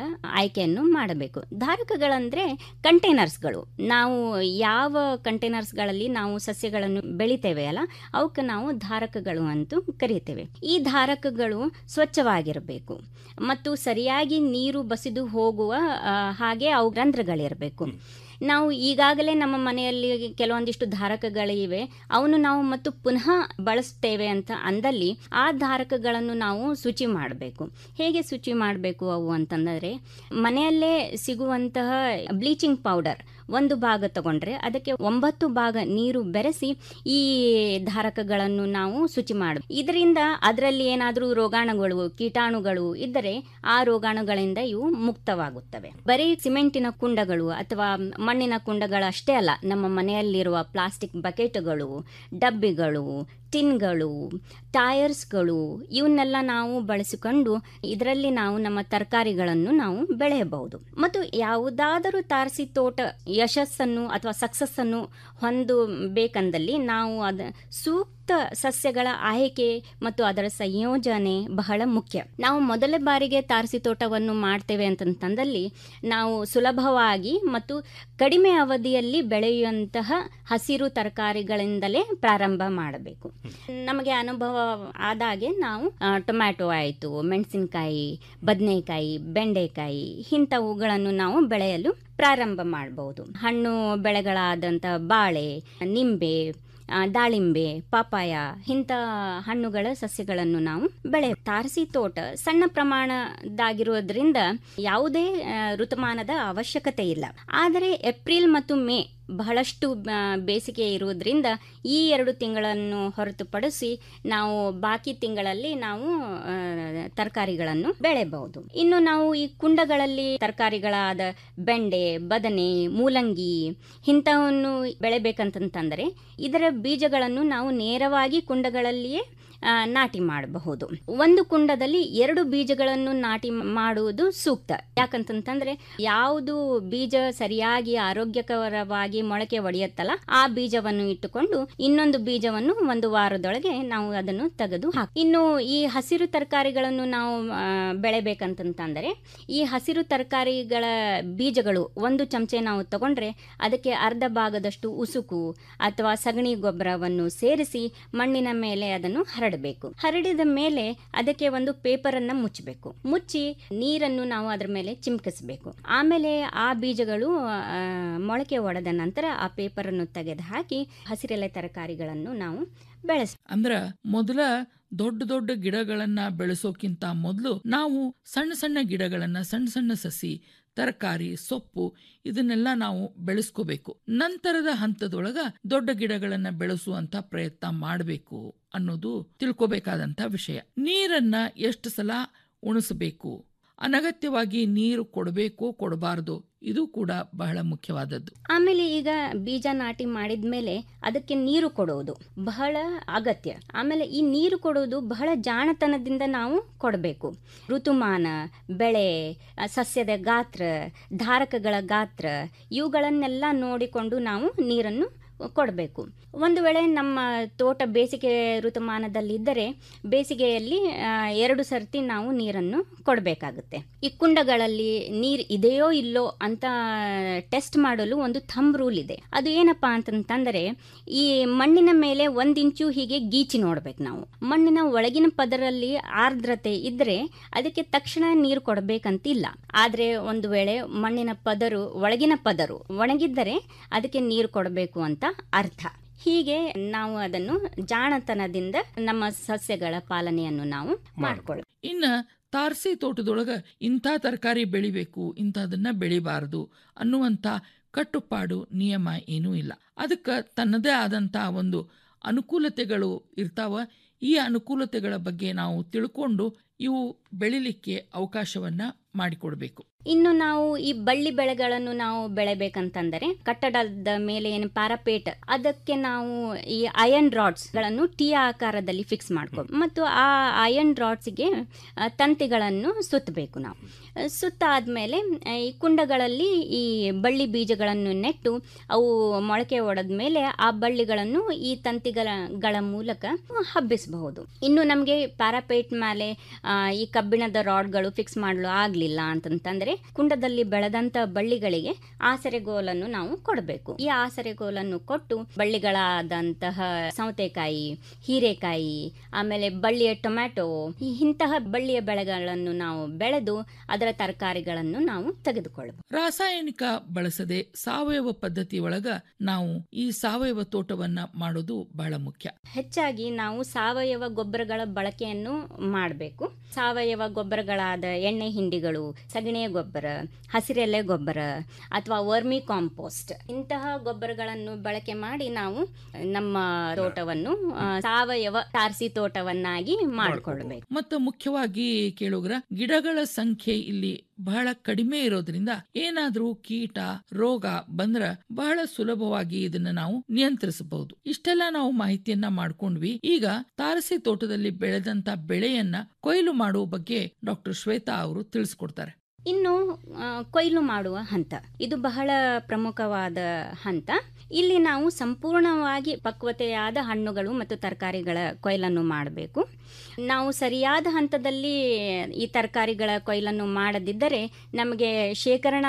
ಆಯ್ಕೆಯನ್ನು ಮಾಡಬೇಕು ಧಾರಕಗಳಂದ್ರೆ ಕಂಟೈನರ್ಸ್ಗಳು ನಾವು ಯಾವ ಕಂಟೈನರ್ಸ್ಗಳಲ್ಲಿ ನಾವು ಸಸ್ಯಗಳನ್ನು ಬೆಳಿತೇವೆ ಅಲ್ಲ ಅವಕ್ಕೆ ನಾವು ಧಾರಕಗಳು ಅಂತೂ ಕರೀತೇವೆ ಈ ಧಾರಕಗಳು ಸ್ವಚ್ಛವಾಗಿರಬೇಕು ಮತ್ತು ಸರಿಯಾಗಿ ನೀರು ಬಸಿದು ಹೋಗುವ ಆ, ಹಾಗೆ ಅವು ರಂಧ್ರಗಳಿರಬೇಕು ನಾವು ಈಗಾಗಲೇ ನಮ್ಮ ಮನೆಯಲ್ಲಿ ಕೆಲವೊಂದಿಷ್ಟು ಧಾರಕಗಳಿವೆ ಅವನು ನಾವು ಮತ್ತು ಪುನಃ ಬಳಸ್ತೇವೆ ಅಂತ ಅಂದಲ್ಲಿ ಆ ಧಾರಕಗಳನ್ನು ನಾವು ಶುಚಿ ಮಾಡಬೇಕು ಹೇಗೆ ಶುಚಿ ಮಾಡಬೇಕು ಅವು ಅಂತಂದರೆ ಮನೆಯಲ್ಲೇ ಸಿಗುವಂತಹ ಬ್ಲೀಚಿಂಗ್ ಪೌಡರ್ ಒಂದು ಭಾಗ ತಗೊಂಡ್ರೆ ಅದಕ್ಕೆ ಒಂಬತ್ತು ಭಾಗ ನೀರು ಬೆರೆಸಿ ಈ ಧಾರಕಗಳನ್ನು ನಾವು ಶುಚಿ ಮಾಡ ಇದರಿಂದ ಅದರಲ್ಲಿ ಏನಾದರೂ ರೋಗಾಣುಗಳು ಕೀಟಾಣುಗಳು ಇದ್ದರೆ ಆ ರೋಗಾಣುಗಳಿಂದ ಇವು ಮುಕ್ತವಾಗುತ್ತವೆ ಬರೀ ಸಿಮೆಂಟಿನ ಕುಂಡಗಳು ಅಥವಾ ಮಣ್ಣಿನ ಕುಂಡಗಳಷ್ಟೇ ಅಲ್ಲ ನಮ್ಮ ಮನೆಯಲ್ಲಿರುವ ಪ್ಲಾಸ್ಟಿಕ್ ಬಕೆಟ್ಗಳು ಡಬ್ಬಿಗಳು ಟಿನ್ಗಳು ಟೈರ್ಸ್ಗಳು ಇವನ್ನೆಲ್ಲ ನಾವು ಬಳಸಿಕೊಂಡು ಇದರಲ್ಲಿ ನಾವು ನಮ್ಮ ತರಕಾರಿಗಳನ್ನು ನಾವು ಬೆಳೆಯಬಹುದು ಮತ್ತು ಯಾವುದಾದರೂ ತಾರಸಿ ತೋಟ ಯಶಸ್ಸನ್ನು ಅಥವಾ ಸಕ್ಸಸ್ ಅನ್ನು ಹೊಂದಬೇಕಂದಲ್ಲಿ ನಾವು ಅದ ಸೂಕ್ತ ಸಸ್ಯಗಳ ಆಯ್ಕೆ ಮತ್ತು ಅದರ ಸಂಯೋಜನೆ ಬಹಳ ಮುಖ್ಯ ನಾವು ಮೊದಲ ಬಾರಿಗೆ ತಾರಸಿ ತೋಟವನ್ನು ಮಾಡ್ತೇವೆ ಅಂತಂತಂದಲ್ಲಿ ನಾವು ಸುಲಭವಾಗಿ ಮತ್ತು ಕಡಿಮೆ ಅವಧಿಯಲ್ಲಿ ಬೆಳೆಯುವಂತಹ ಹಸಿರು ತರಕಾರಿಗಳಿಂದಲೇ ಪ್ರಾರಂಭ ಮಾಡಬೇಕು ನಮಗೆ ಅನುಭವ ಆದಾಗೆ ನಾವು ಆ, ಟೊಮ್ಯಾಟೊ ಆಯಿತು ಮೆಣಸಿನಕಾಯಿ ಬದನೆಕಾಯಿ ಬೆಂಡೆಕಾಯಿ ಇಂಥವುಗಳನ್ನು ನಾವು ಬೆಳೆಯಲು ಪ್ರಾರಂಭ ಮಾಡಬಹುದು ಹಣ್ಣು ಬೆಳೆಗಳಾದಂಥ ಬಾಳೆ ನಿಂಬೆ ಆ, ದಾಳಿಂಬೆ ಪಾಪಾಯ ಇಂಥ ಹಣ್ಣುಗಳ ಸಸ್ಯಗಳನ್ನು ನಾವು ಬೆಳೆ ತಾರಸಿ ತೋಟ ಸಣ್ಣ ಪ್ರಮಾಣದಾಗಿರೋದ್ರಿಂದ ಯಾವುದೇ ಆ, ಋತುಮಾನದ ಅವಶ್ಯಕತೆ ಇಲ್ಲ ಆದರೆ ಏಪ್ರಿಲ್ ಮತ್ತು ಮೇ ಬಹಳಷ್ಟು ಆ, ಬೇಸಿಗೆ ಇರುವುದರಿಂದ ಈ ಎರಡು ತಿಂಗಳನ್ನು ಹೊರತುಪಡಿಸಿ ನಾವು ಬಾಕಿ ತಿಂಗಳಲ್ಲಿ ನಾವು ಆ, ತರಕಾರಿಗಳನ್ನು ಬೆಳೆಯಬಹುದು ಇನ್ನು ನಾವು ಈ ಕುಂಡಗಳಲ್ಲಿ ತರಕಾರಿಗಳಾದ ಬೆಂಡೆ ಬದನೆ ಮೂಲಂಗಿ ಇಂಥವನ್ನು ಬೆಳೆಬೇಕಂತಂತಂದರೆ ಇದರ ಬೀಜಗಳನ್ನು ನಾವು ನೇರವಾಗಿ ಕುಂಡಗಳಲ್ಲಿಯೇ ಆ, ನಾಟಿ ಮಾಡಬಹುದು ಒಂದು ಕುಂಡದಲ್ಲಿ ಎರಡು ಬೀಜಗಳನ್ನು ನಾಟಿ ಮಾಡುವುದು ಸೂಕ್ತ ಯಾಕಂತಂತಂದ್ರೆ ಯಾವುದು ಬೀಜ ಸರಿಯಾಗಿ ಆರೋಗ್ಯಕರವಾಗಿ ಮೊಳಕೆ ಒಡೆಯುತ್ತಲ್ಲ ಆ ಬೀಜವನ್ನು ಇಟ್ಟುಕೊಂಡು ಇನ್ನೊಂದು ಬೀಜವನ್ನು ಒಂದು ವಾರದೊಳಗೆ ನಾವು ಅದನ್ನು ತೆಗೆದು ಹಾಕಿ ಇನ್ನು ಈ ಹಸಿರು ತರಕಾರಿಗಳನ್ನು ನಾವು ಆ, ಬೆಳೆಬೇಕಂತಂತಂದರೆ ಈ ಹಸಿರು ತರಕಾರಿಗಳ ಬೀಜಗಳು ಒಂದು ಚಮಚೆ ನಾವು ತಗೊಂಡ್ರೆ ಅದಕ್ಕೆ ಅರ್ಧ ಭಾಗದಷ್ಟು ಉಸುಕು ಅಥವಾ ಸಗಣಿ ಗೊಬ್ಬರವನ್ನು ಸೇರಿಸಿ ಮಣ್ಣಿನ ಮೇಲೆ ಅದನ್ನು ಹರಡಬೇಕು ಹರಡಿದ ಮೇಲೆ ಅದಕ್ಕೆ ಒಂದು ಪೇಪರ್ ಅನ್ನ ಮುಚ್ಚಬೇಕು ಮುಚ್ಚಿ ನೀರನ್ನು ನಾವು ಅದರ ಮೇಲೆ ಚಿಮ್ಕಿಸಬೇಕು ಆಮೇಲೆ ಆ ಬೀಜಗಳು ಆ, ಮೊಳಕೆ ಒಡೆದ ನಂತರ ಆ ಪೇಪರ್ ಅನ್ನು ತೆಗೆದು ಹಾಕಿ ಹಸಿರೆಲೆ ತರಕಾರಿಗಳನ್ನು ನಾವು ಬೆಳೆಸ ಅಂದ್ರ ಮೊದಲ ದೊಡ್ಡ ದೊಡ್ಡ ಗಿಡಗಳನ್ನ ಬೆಳೆಸೋಕ್ಕಿಂತ ಮೊದಲು ನಾವು ಸಣ್ಣ ಸಣ್ಣ ಗಿಡಗಳನ್ನ ಸಣ್ಣ ಸಣ್ಣ ಸಸಿ ತರಕಾರಿ ಸೊಪ್ಪು ಇದನ್ನೆಲ್ಲ ನಾವು ಬೆಳೆಸ್ಕೋಬೇಕು ನಂತರದ ಹಂತದೊಳಗ ದೊಡ್ಡ ಗಿಡಗಳನ್ನ ಬೆಳೆಸುವಂತ ಪ್ರಯತ್ನ ಮಾಡಬೇಕು ಅನ್ನೋದು ತಿಳ್ಕೋಬೇಕಾದಂತ ವಿಷಯ ನೀರನ್ನ ಎಷ್ಟು ಸಲ ಉಣಿಸಬೇಕು ಅನಗತ್ಯವಾಗಿ ನೀರು ಕೊಡಬೇಕು ಕೊಡಬಾರದು ಇದು ಕೂಡ ಬಹಳ ಮುಖ್ಯವಾದದ್ದು ಆಮೇಲೆ ಈಗ ಬೀಜ ನಾಟಿ ಮಾಡಿದ್ಮೇಲೆ ಅದಕ್ಕೆ ನೀರು ಕೊಡುವುದು ಬಹಳ ಅಗತ್ಯ ಆಮೇಲೆ ಈ ನೀರು ಕೊಡುವುದು ಬಹಳ ಜಾಣತನದಿಂದ ನಾವು ಕೊಡಬೇಕು ಋತುಮಾನ ಬೆಳೆ ಆ, ಸಸ್ಯದ ಗಾತ್ರ ಧಾರಕಗಳ ಗಾತ್ರ ಇವುಗಳನ್ನೆಲ್ಲ ನೋಡಿಕೊಂಡು ನಾವು ನೀರನ್ನು ಕೊಡಬೇಕು ಒಂದು ವೇಳೆ ನಮ್ಮ ತೋಟ ಬೇಸಿಗೆ ಋತುಮಾನದಲ್ಲಿದ್ದರೆ ಬೇಸಿಗೆಯಲ್ಲಿ ಆ, ಎರಡು ಸರ್ತಿ ನಾವು ನೀರನ್ನು ಕೊಡಬೇಕಾಗುತ್ತೆ ಈ ಕುಂಡಗಳಲ್ಲಿ ನೀರು ಇದೆಯೋ ಇಲ್ಲೋ ಅಂತ ಟೆಸ್ಟ್ ಮಾಡಲು ಒಂದು ಥಂಬ್ ರೂಲ್ ಇದೆ ಅದು ಏನಪ್ಪಾ ಅಂತಂತಂದರೆ ಈ ಮಣ್ಣಿನ ಮೇಲೆ ಒಂದು ಇಂಚು ಹೀಗೆ ಗೀಚಿ ನೋಡ್ಬೇಕು ನಾವು ಮಣ್ಣಿನ ಒಳಗಿನ ಪದರಲ್ಲಿ ಆರ್ದ್ರತೆ ಇದ್ರೆ ಅದಕ್ಕೆ ತಕ್ಷಣ ನೀರು ಕೊಡಬೇಕಂತಿಲ್ಲ ಆದರೆ ಒಂದು ವೇಳೆ ಮಣ್ಣಿನ ಪದರು ಒಳಗಿನ ಪದರು ಒಣಗಿದ್ದರೆ ಅದಕ್ಕೆ ನೀರು ಕೊಡಬೇಕು ಅಂತ ಅರ್ಥ ಹೀಗೆ ನಾವು ಅದನ್ನು ಜಾಣತನದಿಂದ ನಮ್ಮ ಸಸ್ಯಗಳ ಪಾಲನೆಯನ್ನು ನಾವು ಮಾಡ್ಕೊಳ್ಳ ಇನ್ನ ತಾರಸಿ ತೋಟದೊಳಗ ಇಂಥ ತರಕಾರಿ ಬೆಳಿಬೇಕು ಇಂಥದನ್ನ ಬೆಳಿಬಾರದು ಅನ್ನುವಂಥ ಕಟ್ಟುಪಾಡು ನಿಯಮ ಏನೂ ಇಲ್ಲ ಅದಕ್ಕೆ ತನ್ನದೇ ಆದಂಥ ಒಂದು ಅನುಕೂಲತೆಗಳು ಇರ್ತಾವ ಈ ಅನುಕೂಲತೆಗಳ ಬಗ್ಗೆ ನಾವು ತಿಳ್ಕೊಂಡು ಇವು ಬೆಳಿಲಿಕ್ಕೆ ಅವಕಾಶವನ್ನ ಮಾಡಿಕೊಡ್ಬೇಕು ಇನ್ನು ನಾವು ಈ ಬಳ್ಳಿ ಬೆಳೆಗಳನ್ನು ನಾವು ಬೆಳೆಬೇಕಂತಂದರೆ ಕಟ್ಟಡದ ಮೇಲೆ ಏನು ಪ್ಯಾರಾಪೇಟ್ ಅದಕ್ಕೆ ನಾವು ಈ ಅಯನ್ ರಾಡ್ಸ್ ಗಳನ್ನು ಟಿ ಆಕಾರದಲ್ಲಿ ಫಿಕ್ಸ್ ಮಾಡ್ಕೊ ಮತ್ತು ಆ ಅಯನ್ ರಾಡ್ಸ್ಗೆ ತಂತಿಗಳನ್ನು ಸುತ್ತಬೇಕು ನಾವು ಸುತ್ತಾದ್ಮೇಲೆ ಆ, ಈ ಕುಂಡಗಳಲ್ಲಿ ಈ ಬಳ್ಳಿ ಬೀಜಗಳನ್ನು ನೆಟ್ಟು ಅವು ಮೊಳಕೆ ಒಡೆದ ಮೇಲೆ ಆ ಬಳ್ಳಿಗಳನ್ನು ಈ ತಂತಿಗಳ ಗಳ ಮೂಲಕ ಹಬ್ಬಿಸಬಹುದು ಇನ್ನು ನಮಗೆ ಪ್ಯಾರಾಪೇಟ್ ಮೇಲೆ ಆ, ಈ ಕಬ್ಬಿಣದ ರಾಡ್ಗಳು ಫಿಕ್ಸ್ ಮಾಡಲು ಆಗಲಿಲ್ಲ ಅಂತಂತಂದರೆ ಕುಂಡದಲ್ಲಿ ಬೆಳೆದಂತ ಬಳ್ಳಿಗಳಿಗೆ ಆಸರೆಗೋಲನ್ನು ನಾವು ಕೊಡಬೇಕು ಈ ಆಸರೆಗೋಲನ್ನು ಕೊಟ್ಟು ಬಳ್ಳಿಗಳಾದಂತಹ ಸೌತೆಕಾಯಿ ಹೀರೆಕಾಯಿ ಆಮೇಲೆ ಬಳ್ಳಿಯ ಟೊಮ್ಯಾಟೊ ಈ ಇಂತಹ ಬಳ್ಳಿಯ ಬೆಳೆಗಳನ್ನು ನಾವು ಬೆಳೆದು ಅದರ ತರಕಾರಿಗಳನ್ನು ನಾವು ತೆಗೆದುಕೊಳ್ಳಬಹುದು ರಾಸಾಯನಿಕ ಬಳಸದೆ ಸಾವಯವ ಪದ್ಧತಿ ಒಳಗ ನಾವು ಈ ಸಾವಯವ ತೋಟವನ್ನ ಮಾಡೋದು ಬಹಳ ಮುಖ್ಯ ಹೆಚ್ಚಾಗಿ ನಾವು ಸಾವಯವ ಗೊಬ್ಬರಗಳ ಬಳಕೆಯನ್ನು ಮಾಡಬೇಕು ಸಾವಯವ ಗೊಬ್ಬರಗಳಾದ ಎಣ್ಣೆ ಹಿಂಡಿಗಳು ಸಗಣಿಯ ಗೊಬ್ಬರ ಹಸಿರೆಲೆ ಗೊಬ್ಬರ ಅಥವಾ ವರ್ಮಿ ಕಾಂಪೋಸ್ಟ್ ಇಂತಹ ಗೊಬ್ಬರಗಳನ್ನು ಬಳಕೆ ಮಾಡಿ ನಾವು ನಮ್ಮ ತೋಟವನ್ನು ಆ, ಸಾವಯವ ತಾರಸಿ ತೋಟವನ್ನಾಗಿ ಮಾಡಿಕೊಳ್ಬೇಕು ಮತ್ತು ಮುಖ್ಯವಾಗಿ ಕೇಳುಗ್ರ ಗಿಡಗಳ ಸಂಖ್ಯೆ ಇಲ್ಲಿ ಬಹಳ ಕಡಿಮೆ ಇರೋದ್ರಿಂದ ಏನಾದ್ರೂ ಕೀಟ ರೋಗ ಬಂದ್ರ ಬಹಳ ಸುಲಭವಾಗಿ ಇದನ್ನ ನಾವು ನಿಯಂತ್ರಿಸಬಹುದು ಇಷ್ಟೆಲ್ಲ ನಾವು ಮಾಹಿತಿಯನ್ನ ಮಾಡ್ಕೊಂಡ್ವಿ ಈಗ ತಾರಸಿ ತೋಟದಲ್ಲಿ ಬೆಳೆದಂತ ಬೆಳೆಯನ್ನ ಕೊಯ್ಲು ಮಾಡುವ ಬಗ್ಗೆ ಡಾಕ್ಟರ್ ಶ್ವೇತಾ ಅವರು ತಿಳಿಸ್ಕೊಡ್ತಾರೆ ಇನ್ನು ಆ, ಕೊಯ್ಲು ಮಾಡುವ ಹಂತ ಇದು ಬಹಳ ಪ್ರಮುಖವಾದ ಹಂತ ಇಲ್ಲಿ ನಾವು ಸಂಪೂರ್ಣವಾಗಿ ಪಕ್ವತೆಯಾದ ಹಣ್ಣುಗಳು ಮತ್ತು ತರಕಾರಿಗಳ ಕೊಯ್ಲನ್ನು ಮಾಡಬೇಕು ನಾವು ಸರಿಯಾದ ಹಂತದಲ್ಲಿ ಈ ತರಕಾರಿಗಳ ಕೊಯ್ಲನ್ನು ಮಾಡದಿದ್ದರೆ ನಮಗೆ ಶೇಖರಣಾ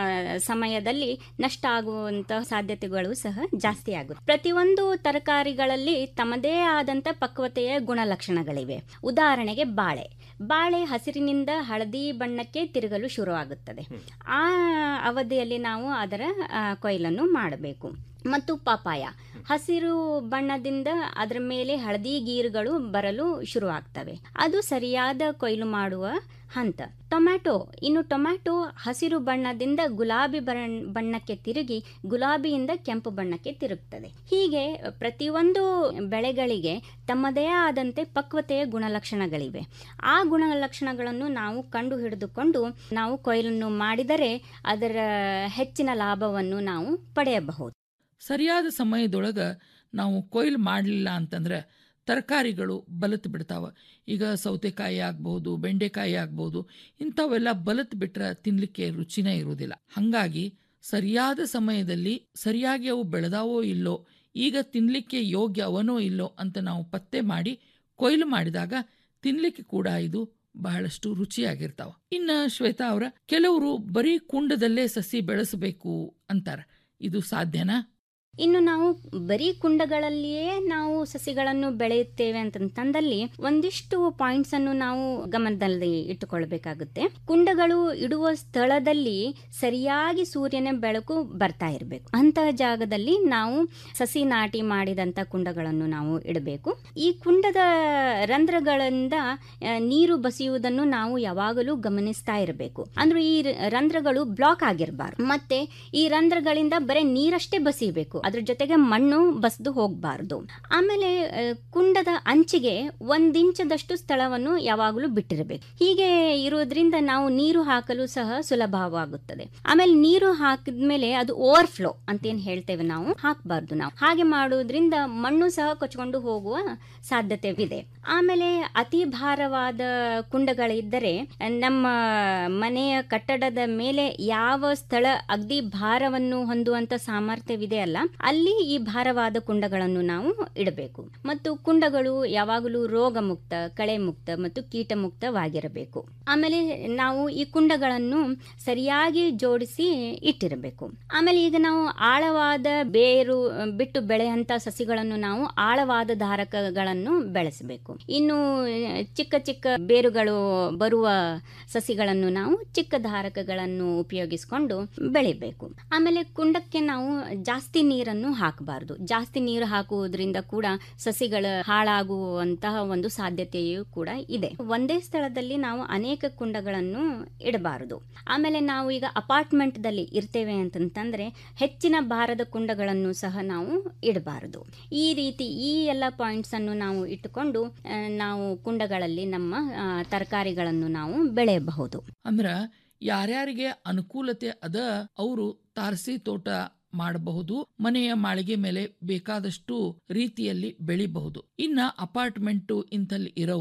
ಸಮಯದಲ್ಲಿ ನಷ್ಟ ಆಗುವಂತಹ ಸಾಧ್ಯತೆಗಳು ಸಹ ಜಾಸ್ತಿ ಆಗುತ್ತೆ ಪ್ರತಿಯೊಂದು ತರಕಾರಿಗಳಲ್ಲಿ ತಮ್ಮದೇ ಆದಂಥ ಪಕ್ವತೆಯ ಗುಣಲಕ್ಷಣಗಳಿವೆ ಉದಾಹರಣೆಗೆ ಬಾಳೆ ಬಾಳೆ ಹಸಿರಿನಿಂದ ಹಳದಿ ಬಣ್ಣಕ್ಕೆ ತಿರುಗಲು ಶುರುವಾಗುತ್ತದೆ ಆ ಅವಧಿಯಲ್ಲಿ ನಾವು ಅದರ ಆ, ಕೊಯ್ಲನ್ನು ಮಾಡಬೇಕು ಮತ್ತು ಪಪಾಯ ಹಸಿರು ಬಣ್ಣದಿಂದ ಅದರ ಮೇಲೆ ಹಳದಿ ಗೀರುಗಳು ಬರಲು ಶುರುವಾಗ್ತವೆ ಅದು ಸರಿಯಾದ ಕೊಯ್ಲು ಮಾಡುವ ಹಂತ ಟೊಮ್ಯಾಟೊ ಇನ್ನು ಟೊಮ್ಯಾಟೊ ಹಸಿರು ಬಣ್ಣದಿಂದ ಗುಲಾಬಿ ಬಣ್ಣ ಬಣ್ಣಕ್ಕೆ ತಿರುಗಿ ಗುಲಾಬಿಯಿಂದ ಕೆಂಪು ಬಣ್ಣಕ್ಕೆ ತಿರುಗ್ತದೆ ಹೀಗೆ ಪ್ರತಿಯೊಂದು ಬೆಳೆಗಳಿಗೆ ತಮ್ಮದೇ ಆದಂತೆ ಪಕ್ವತೆಯ ಗುಣಲಕ್ಷಣಗಳಿವೆ ಆ ಗುಣಲಕ್ಷಣಗಳನ್ನು ನಾವು ಕಂಡು ಹಿಡಿದುಕೊಂಡು ನಾವು ಕೊಯ್ಲನ್ನು ಮಾಡಿದರೆ ಅದರ ಹೆಚ್ಚಿನ ಲಾಭವನ್ನು ನಾವು ಪಡೆಯಬಹುದು ಸರಿಯಾದ ಸಮಯದೊಳಗ ನಾವು ಕೊಯ್ಲು ಮಾಡಲಿಲ್ಲ ಅಂತಂದ್ರೆ ತರಕಾರಿಗಳು ಬಲತ್ ಬಿಡ್ತಾವ ಈಗ ಸೌತೆಕಾಯಿ ಆಗ್ಬಹುದು ಬೆಂಡೆಕಾಯಿ ಆಗ್ಬಹುದು ಇಂಥವೆಲ್ಲ ಬಲತ್ ಬಿಟ್ರೆ ತಿನ್ಲಿಕ್ಕೆ ರುಚಿನೇ ಇರುವುದಿಲ್ಲ ಹಂಗಾಗಿ ಸರಿಯಾದ ಸಮಯದಲ್ಲಿ ಸರಿಯಾಗಿ ಅವು ಬೆಳೆದಾವೋ ಇಲ್ಲೋ ಈಗ ತಿನ್ಲಿಕ್ಕೆ ಯೋಗ್ಯ ಅವನೋ ಇಲ್ಲೋ ಅಂತ ನಾವು ಪತ್ತೆ ಮಾಡಿ ಕೊಯ್ಲು ಮಾಡಿದಾಗ ತಿನ್ಲಿಕ್ಕೆ ಕೂಡ ಇದು ಬಹಳಷ್ಟು ರುಚಿಯಾಗಿರ್ತಾವ ಇನ್ನ ಶ್ವೇತಾ ಅವರ ಕೆಲವರು ಬರೀ ಕುಂಡದಲ್ಲೇ ಸಸಿ ಬೆಳೆಸಬೇಕು ಅಂತಾರ ಇದು ಸಾಧ್ಯನಾ ಇನ್ನು ನಾವು ಬರೀ ಕುಂಡಗಳಲ್ಲಿಯೇ ನಾವು ಸಸಿಗಳನ್ನು ಬೆಳೆಯುತ್ತೇವೆ ಅಂತಂದಲ್ಲಿ ಒಂದಿಷ್ಟು ಪಾಯಿಂಟ್ಸ್ ಅನ್ನು ನಾವು ಗಮನದಲ್ಲಿ ಇಟ್ಟುಕೊಳ್ಬೇಕಾಗುತ್ತೆ ಕುಂಡಗಳು ಇಡುವ ಸ್ಥಳದಲ್ಲಿ ಸರಿಯಾಗಿ ಸೂರ್ಯನ ಬೆಳಕು ಬರ್ತಾ ಇರಬೇಕು ಅಂತಹ ಜಾಗದಲ್ಲಿ ನಾವು ಸಸಿ ನಾಟಿ ಮಾಡಿದಂತ ಕುಂಡಗಳನ್ನು ನಾವು ಇಡಬೇಕು ಈ ಕುಂಡದ ರಂಧ್ರಗಳಿಂದ ಆ, ನೀರು ಬಸಿಯುವುದನ್ನು ನಾವು ಯಾವಾಗಲೂ ಗಮನಿಸ್ತಾ ಇರಬೇಕು ಅಂದ್ರೆ ಈ ರ- ರಂಧ್ರಗಳು ಬ್ಲಾಕ್ ಆಗಿರಬಾರ್ದು ಮತ್ತೆ ಈ ರಂಧ್ರಗಳಿಂದ ಬರೀ ನೀರಷ್ಟೇ ಬಸಿಬೇಕು ಅದ್ರ ಜೊತೆಗೆ ಮಣ್ಣು ಬಸ್ದು ಹೋಗಬಾರ್ದು ಆಮೇಲೆ ಆ, ಕುಂಡದ ಅಂಚಿಗೆ ಒಂದಿಂಚದಷ್ಟು ಸ್ಥಳವನ್ನು ಯಾವಾಗಲೂ ಬಿಟ್ಟಿರಬೇಕು ಹೀಗೆ ಇರೋದ್ರಿಂದ ನಾವು ನೀರು ಹಾಕಲು ಸಹ ಸುಲಭವಾಗುತ್ತದೆ ಆಮೇಲೆ ನೀರು ಹಾಕಿದ್ಮೇಲೆ ಅದು ಓವರ್ಫ್ಲೋ ಅಂತ ಏನ್ ಹೇಳ್ತೇವೆ ನಾವು ಹಾಕಬಾರ್ದು ನಾವು ಹಾಗೆ ಮಾಡುವುದರಿಂದ ಮಣ್ಣು ಸಹ ಕೊಚ್ಕೊಂಡು ಹೋಗುವ ಸಾಧ್ಯತೆವಿದೆ ಆಮೇಲೆ ಅತಿ ಭಾರವಾದ ಕುಂಡಗಳಿದ್ದರೆ ನಮ್ಮ ಮನೆಯ ಕಟ್ಟಡದ ಮೇಲೆ ಯಾವ ಸ್ಥಳ ಅಗ್ದಿ ಭಾರವನ್ನು ಹೊಂದುವಂತ ಸಾಮರ್ಥ್ಯವಿದೆ ಅಲ್ಲ ಅಲ್ಲಿ ಈ ಭಾರವಾದ ಕುಂಡಗಳನ್ನು ನಾವು ಇಡಬೇಕು ಮತ್ತು ಕುಂಡಗಳು ಯಾವಾಗಲೂ ರೋಗ ಮುಕ್ತ ಕಳೆ ಮುಕ್ತ ಮತ್ತು ಕೀಟ ಮುಕ್ತವಾಗಿರಬೇಕು ಆಮೇಲೆ ನಾವು ಈ ಕುಂಡಗಳನ್ನು ಸರಿಯಾಗಿ ಜೋಡಿಸಿ ಇಟ್ಟಿರಬೇಕು ಆಮೇಲೆ ಈಗ ನಾವು ಆಳವಾದ ಬೇರು ಅಹ್, ಬಿಟ್ಟು ಬೆಳೆಯಂತ ಸಸಿಗಳನ್ನು ನಾವು ಆಳವಾದ ಧಾರಕಗಳನ್ನು ಬೆಳೆಸಬೇಕು ಇನ್ನು ಅಹ್, ಚಿಕ್ಕ ಚಿಕ್ಕ ಬೇರುಗಳು ಬರುವ ಸಸಿಗಳನ್ನು ನಾವು ಚಿಕ್ಕ ಧಾರಕಗಳನ್ನು ಉಪಯೋಗಿಸಿಕೊಂಡು ಬೆಳಿಬೇಕು ಆಮೇಲೆ ಕುಂಡಕ್ಕೆ ನಾವು ಜಾಸ್ತಿ ನೀರನ್ನು ಹಾಕಬಾರದು ಜಾಸ್ತಿ ನೀರು ಹಾಕುವುದರಿಂದ ಕೂಡ ಸಸಿಗಳ ಹಾಳಾಗುವಂತಹ ಒಂದು ಸಾಧ್ಯತೆಯೂ ಕೂಡ ಇದೆ ಒಂದೇ ಸ್ಥಳದಲ್ಲಿ ನಾವು ಅನೇಕ ಕುಂಡಗಳನ್ನು ಇಡಬಾರದು ಆಮೇಲೆ ನಾವು ಈಗ ಅಪಾರ್ಟ್ಮೆಂಟ್ ದಲ್ಲಿ ಇರ್ತೇವೆ ಅಂತಂತಂದ್ರೆ ಹೆಚ್ಚಿನ ಭಾರದ ಕುಂಡಗಳನ್ನು ಸಹ ನಾವು ಇಡಬಾರದು ಈ ರೀತಿ ಈ ಎಲ್ಲ ಪಾಯಿಂಟ್ಸ್ ಅನ್ನು ನಾವು ಇಟ್ಟುಕೊಂಡು ಆ, ನಾವು ಕುಂಡಗಳಲ್ಲಿ ನಮ್ಮ ಆ, ತರಕಾರಿಗಳನ್ನು ನಾವು ಬೆಳೆಯಬಹುದು ಅಂದ್ರ ಯಾರ್ಯಾರಿಗೆ ಅನುಕೂಲತೆ ಅದ ಅವರು ತಾರಸಿ ತೋಟ ಮಾಡಬಹುದು ಮನೆಯ ಮಾಳಿಗೆ ಮೇಲೆ ಬೇಕಾದಷ್ಟು ರೀತಿಯಲ್ಲಿ ಬೆಳಿಬಹುದು ಇನ್ನ ಅಪಾರ್ಟ್ಮೆಂಟ್ ಇಂಥಲ್ಲಿ ಇರೋರು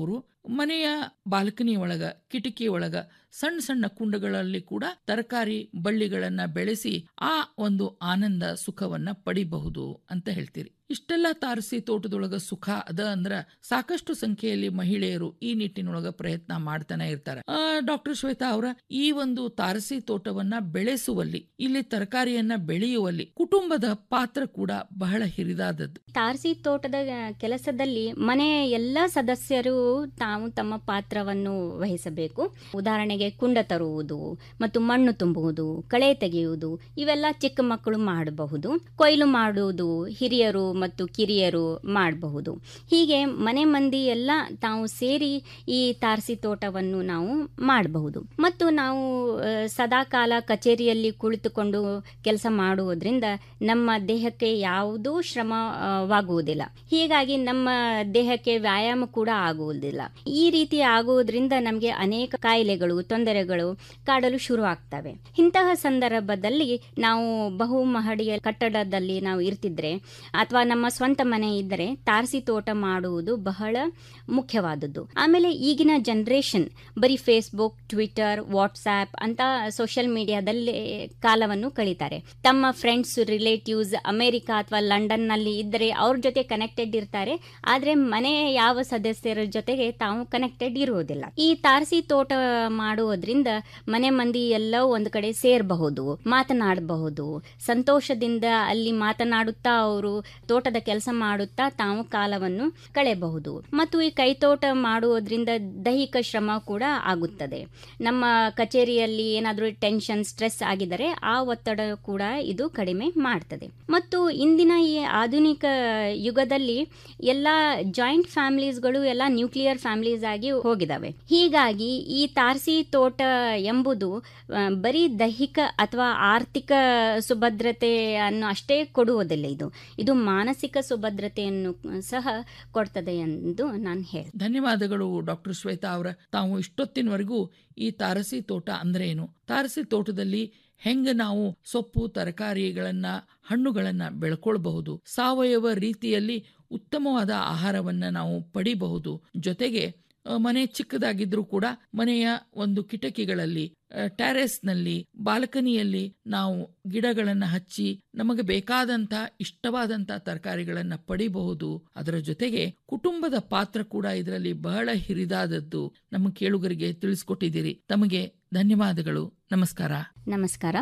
ಮನೆಯ ಬಾಲ್ಕನಿ ಒಳಗ ಕಿಟಕಿ ಒಳಗ ಸಣ್ಣ ಸಣ್ಣ ಕುಂಡಗಳಲ್ಲಿ ಕೂಡ ತರಕಾರಿ ಬಳ್ಳಿಗಳನ್ನ ಬೆಳೆಸಿ ಆ ಒಂದು ಆನಂದ ಸುಖವನ್ನ ಪಡಿಬಹುದು ಅಂತ ಹೇಳ್ತೀರಿ ಇಷ್ಟೆಲ್ಲ ತಾರಸಿ ತೋಟದೊಳಗ ಸುಖ ಅದ ಅಂದ್ರ ಸಾಕಷ್ಟು ಸಂಖ್ಯೆಯಲ್ಲಿ ಮಹಿಳೆಯರು ಈ ನಿಟ್ಟಿನೊಳಗ ಪ್ರಯತ್ನ ಮಾಡ್ತಾನೆ ಇರ್ತಾರೆ ಡಾಕ್ಟರ್ ಶ್ವೇತಾ ಅವರ ಈ ಒಂದು ತಾರಸಿ ತೋಟವನ್ನ ಬೆಳೆಸುವಲ್ಲಿ ಇಲ್ಲಿ ತರಕಾರಿಯನ್ನ ಬೆಳೆಯುವಲ್ಲಿ ಕುಟುಂಬದ ಪಾತ್ರ ಕೂಡ ಬಹಳ ಹಿರಿದಾದದ್ದು ತಾರಸಿ ತೋಟದ ಕೆಲಸದಲ್ಲಿ ಮನೆಯ ಎಲ್ಲ ಸದಸ್ಯರು ತಾವು ತಮ್ಮ ಪಾತ್ರವನ್ನು ವಹಿಸಬೇಕು ಉದಾಹರಣೆಗೆ ಕುಂಡ ತರುವುದು ಮತ್ತು ಮಣ್ಣು ತುಂಬುವುದು ಕಳೆ ತೆಗೆಯುವುದು ಇವೆಲ್ಲ ಚಿಕ್ಕ ಮಕ್ಕಳು ಮಾಡಬಹುದು ಕೊಯ್ಲು ಮಾಡುವುದು ಹಿರಿಯರು ಮತ್ತು ಕಿರಿಯರು ಮಾಡಬಹುದು ಹೀಗೆ ಮನೆ ಮಂದಿ ಎಲ್ಲ ತಾವು ಸೇರಿ ಈ ತಾರಸಿ ತೋಟವನ್ನು ನಾವು ಮಾಡಬಹುದು ಮತ್ತು ನಾವು ಆ, ಸದಾಕಾಲ ಕಚೇರಿಯಲ್ಲಿ ಕುಳಿತುಕೊಂಡು ಕೆಲಸ ಮಾಡುವುದರಿಂದ ನಮ್ಮ ದೇಹಕ್ಕೆ ಯಾವುದೂ ಶ್ರಮವಾಗುವುದಿಲ್ಲ ಹೀಗಾಗಿ ನಮ್ಮ ದೇಹಕ್ಕೆ ವ್ಯಾಯಾಮ ಕೂಡ ಆಗುವುದಿಲ್ಲ ಈ ರೀತಿ ಆಗುವುದರಿಂದ ನಮಗೆ ಅನೇಕ ಕಾಯಿಲೆಗಳು ತೊಂದರೆಗಳು ಕಾಡಲು ಶುರು ಆಗ್ತವೆ ಇಂತಹ ಸಂದರ್ಭದಲ್ಲಿ ನಾವು ಬಹು ಮಹಡಿಯ ಕಟ್ಟಡದಲ್ಲಿ ನಾವು ಇರ್ತಿದ್ರೆ ಅಥವಾ ನಮ್ಮ ಸ್ವಂತ ಮನೆ ಇದ್ದರೆ ತಾರಸಿ ತೋಟ ಮಾಡುವುದು ಬಹಳ ಮುಖ್ಯವಾದದ್ದು ಆಮೇಲೆ ಈಗಿನ ಜನರೇಷನ್ ಬರೀ ಫೇಸ್ಬುಕ್ ಟ್ವಿಟರ್ ವಾಟ್ಸ್ಆ್ಯಪ್ ಅಂತ ಸೋಷಿಯಲ್ ಮೀಡಿಯಾದಲ್ಲಿ ಕಾಲವನ್ನು ಕಳೀತಾರೆ ತಮ್ಮ ಫ್ರೆಂಡ್ಸ್ ರಿಲೇಟಿವ್ಸ್ ಅಮೆರಿಕ ಅಥವಾ ಲಂಡನ್ನಲ್ಲಿ ಇದ್ದರೆ ಅವ್ರ ಜೊತೆ ಕನೆಕ್ಟೆಡ್ ಇರ್ತಾರೆ ಆದರೆ ಮನೆಯ ಯಾವ ಸದಸ್ಯರ ಜೊತೆಗೆ ತಾವು ಕನೆಕ್ಟೆಡ್ ಇರುವುದಿಲ್ಲ ಈ ತಾರಸಿ ತೋಟ ಮಾಡುವುದರಿಂದ ಮನೆ ಮಂದಿ ಎಲ್ಲ ಒಂದು ಕಡೆ ಸೇರಬಹುದು ಮಾತನಾಡಬಹುದು ಸಂತೋಷದಿಂದ ಅಲ್ಲಿ ಮಾತನಾಡುತ್ತಾ ಅವರು ತೋಟದ ಕೆಲಸ ಮಾಡುತ್ತಾ ತಾವು ಕಾಲವನ್ನು ಕಳೆಯಬಹುದು ಮತ್ತು ಈ ಕೈತೋಟ ಮಾಡುವುದರಿಂದ ದೈಹಿಕ ಶ್ರಮ ಕೂಡ ಆಗುತ್ತದೆ ನಮ್ಮ ಕಚೇರಿಯಲ್ಲಿ ಏನಾದರೂ ಟೆನ್ಷನ್ ಸ್ಟ್ರೆಸ್ ಆಗಿದರೆ ಆ ಒತ್ತಡ ಕೂಡ ಇದು ಕಡಿಮೆ ಮಾಡ್ತದೆ ಮತ್ತು ಇಂದಿನ ಈ ಆಧುನಿಕ ಯುಗದಲ್ಲಿ ಎಲ್ಲ ಜಾಯಿಂಟ್ ಫ್ಯಾಮಿಲೀಸ್ಗಳು ಎಲ್ಲ ನ್ಯೂಕ್ಲಿಯರ್ ಫ್ಯಾಮಿಲೀಸ್ ಆಗಿ ಹೋಗಿದಾವೆ ಹೀಗಾಗಿ ಈ ತಾರಸಿ ತೋಟ ಎಂಬುದು ಆ, ಬರೀ ದೈಹಿಕ ಅಥವಾ ಆರ್ಥಿಕ ಸುಭದ್ರತೆಯನ್ನು ಅಷ್ಟೇ ಕೊಡುವುದಿಲ್ಲ ಇದು ಇದು ಮಾನಸಿಕ ಸುಭದ್ರತೆಯನ್ನು ಸಹ ಕೊಡ್ತದೆ ಎಂದು ನಾನು ಹೇಳ್ತೀನಿ ಧನ್ಯವಾದಗಳು ಡಾಕ್ಟರ್ ಶ್ವೇತಾ ಅವರ ತಾವು ಇಷ್ಟೊತ್ತಿನವರೆಗೂ ಈ ತಾರಸಿ ತೋಟ ಅಂದ್ರೆ ಏನು ತಾರಸಿ ತೋಟದಲ್ಲಿ ಹೆಂಗ ನಾವು ಸೊಪ್ಪು ತರಕಾರಿಗಳನ್ನ ಹಣ್ಣುಗಳನ್ನ ಬೆಳ್ಕೊಳ್ಬಹುದು ಸಾವಯವ ರೀತಿಯಲ್ಲಿ ಉತ್ತಮವಾದ ಆಹಾರವನ್ನ ನಾವು ಪಡಿಬಹುದು ಜೊತೆಗೆ ಆ, ಮನೆ ಚಿಕ್ಕದಾಗಿದ್ರೂ ಕೂಡ ಮನೆಯ ಒಂದು ಕಿಟಕಿಗಳಲ್ಲಿ ಟ್ಯಾರೆಸ್ನಲ್ಲಿ ಬಾಲ್ಕನಿಯಲ್ಲಿ ನಾವು ಗಿಡಗಳನ್ನು ಹಚ್ಚಿ ನಮಗೆ ಬೇಕಾದಂತ ಇಷ್ಟವಾದಂತ ತರಕಾರಿಗಳನ್ನ ಪಡಿಬಹುದು ಅದರ ಜೊತೆಗೆ ಕುಟುಂಬದ ಪಾತ್ರ ಕೂಡ ಇದರಲ್ಲಿ ಬಹಳ ಹಿರಿದಾದದ್ದು ನಮ್ಮ ಕೇಳುಗರಿಗೆ ತಿಳಿಸ್ಕೊಟ್ಟಿದ್ದೀರಿ ತಮಗೆ ಧನ್ಯವಾದಗಳು ನಮಸ್ಕಾರ ನಮಸ್ಕಾರ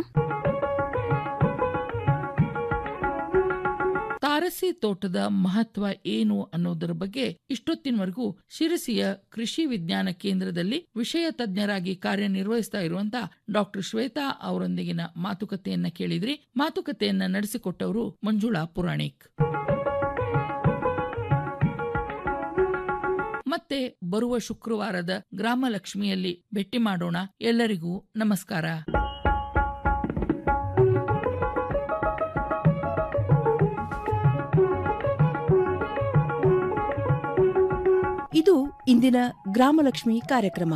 ತಾರಸಿ ತೋಟದ ಮಹತ್ವ ಏನು ಅನ್ನೋದರ ಬಗ್ಗೆ ಇಷ್ಟೊತ್ತಿನವರೆಗೂ ಶಿರಸಿಯ ಕೃಷಿ ವಿಜ್ಞಾನ ಕೇಂದ್ರದಲ್ಲಿ ವಿಷಯ ತಜ್ಞರಾಗಿ ಕಾರ್ಯನಿರ್ವಹಿಸ್ತಾ ಇರುವಂತಹ ಡಾಕ್ಟರ್ ಶ್ವೇತಾ ಅವರೊಂದಿಗಿನ ಮಾತುಕತೆಯನ್ನ ಕೇಳಿದ್ರಿ ಮಾತುಕತೆಯನ್ನ ನಡೆಸಿಕೊಟ್ಟವರು ಮಂಜುಳಾ ಪುರಾಣಿಕ್ ಮತ್ತೆ ಬರುವ ಶುಕ್ರವಾರದ ಗ್ರಾಮ ಲಕ್ಷ್ಮಿಯಲ್ಲಿ ಭೇಟಿ ಮಾಡೋಣ ಎಲ್ಲರಿಗೂ ನಮಸ್ಕಾರ ಇದು ಇಂದಿನ ಗ್ರಾಮಲಕ್ಷ್ಮಿ ಕಾರ್ಯಕ್ರಮ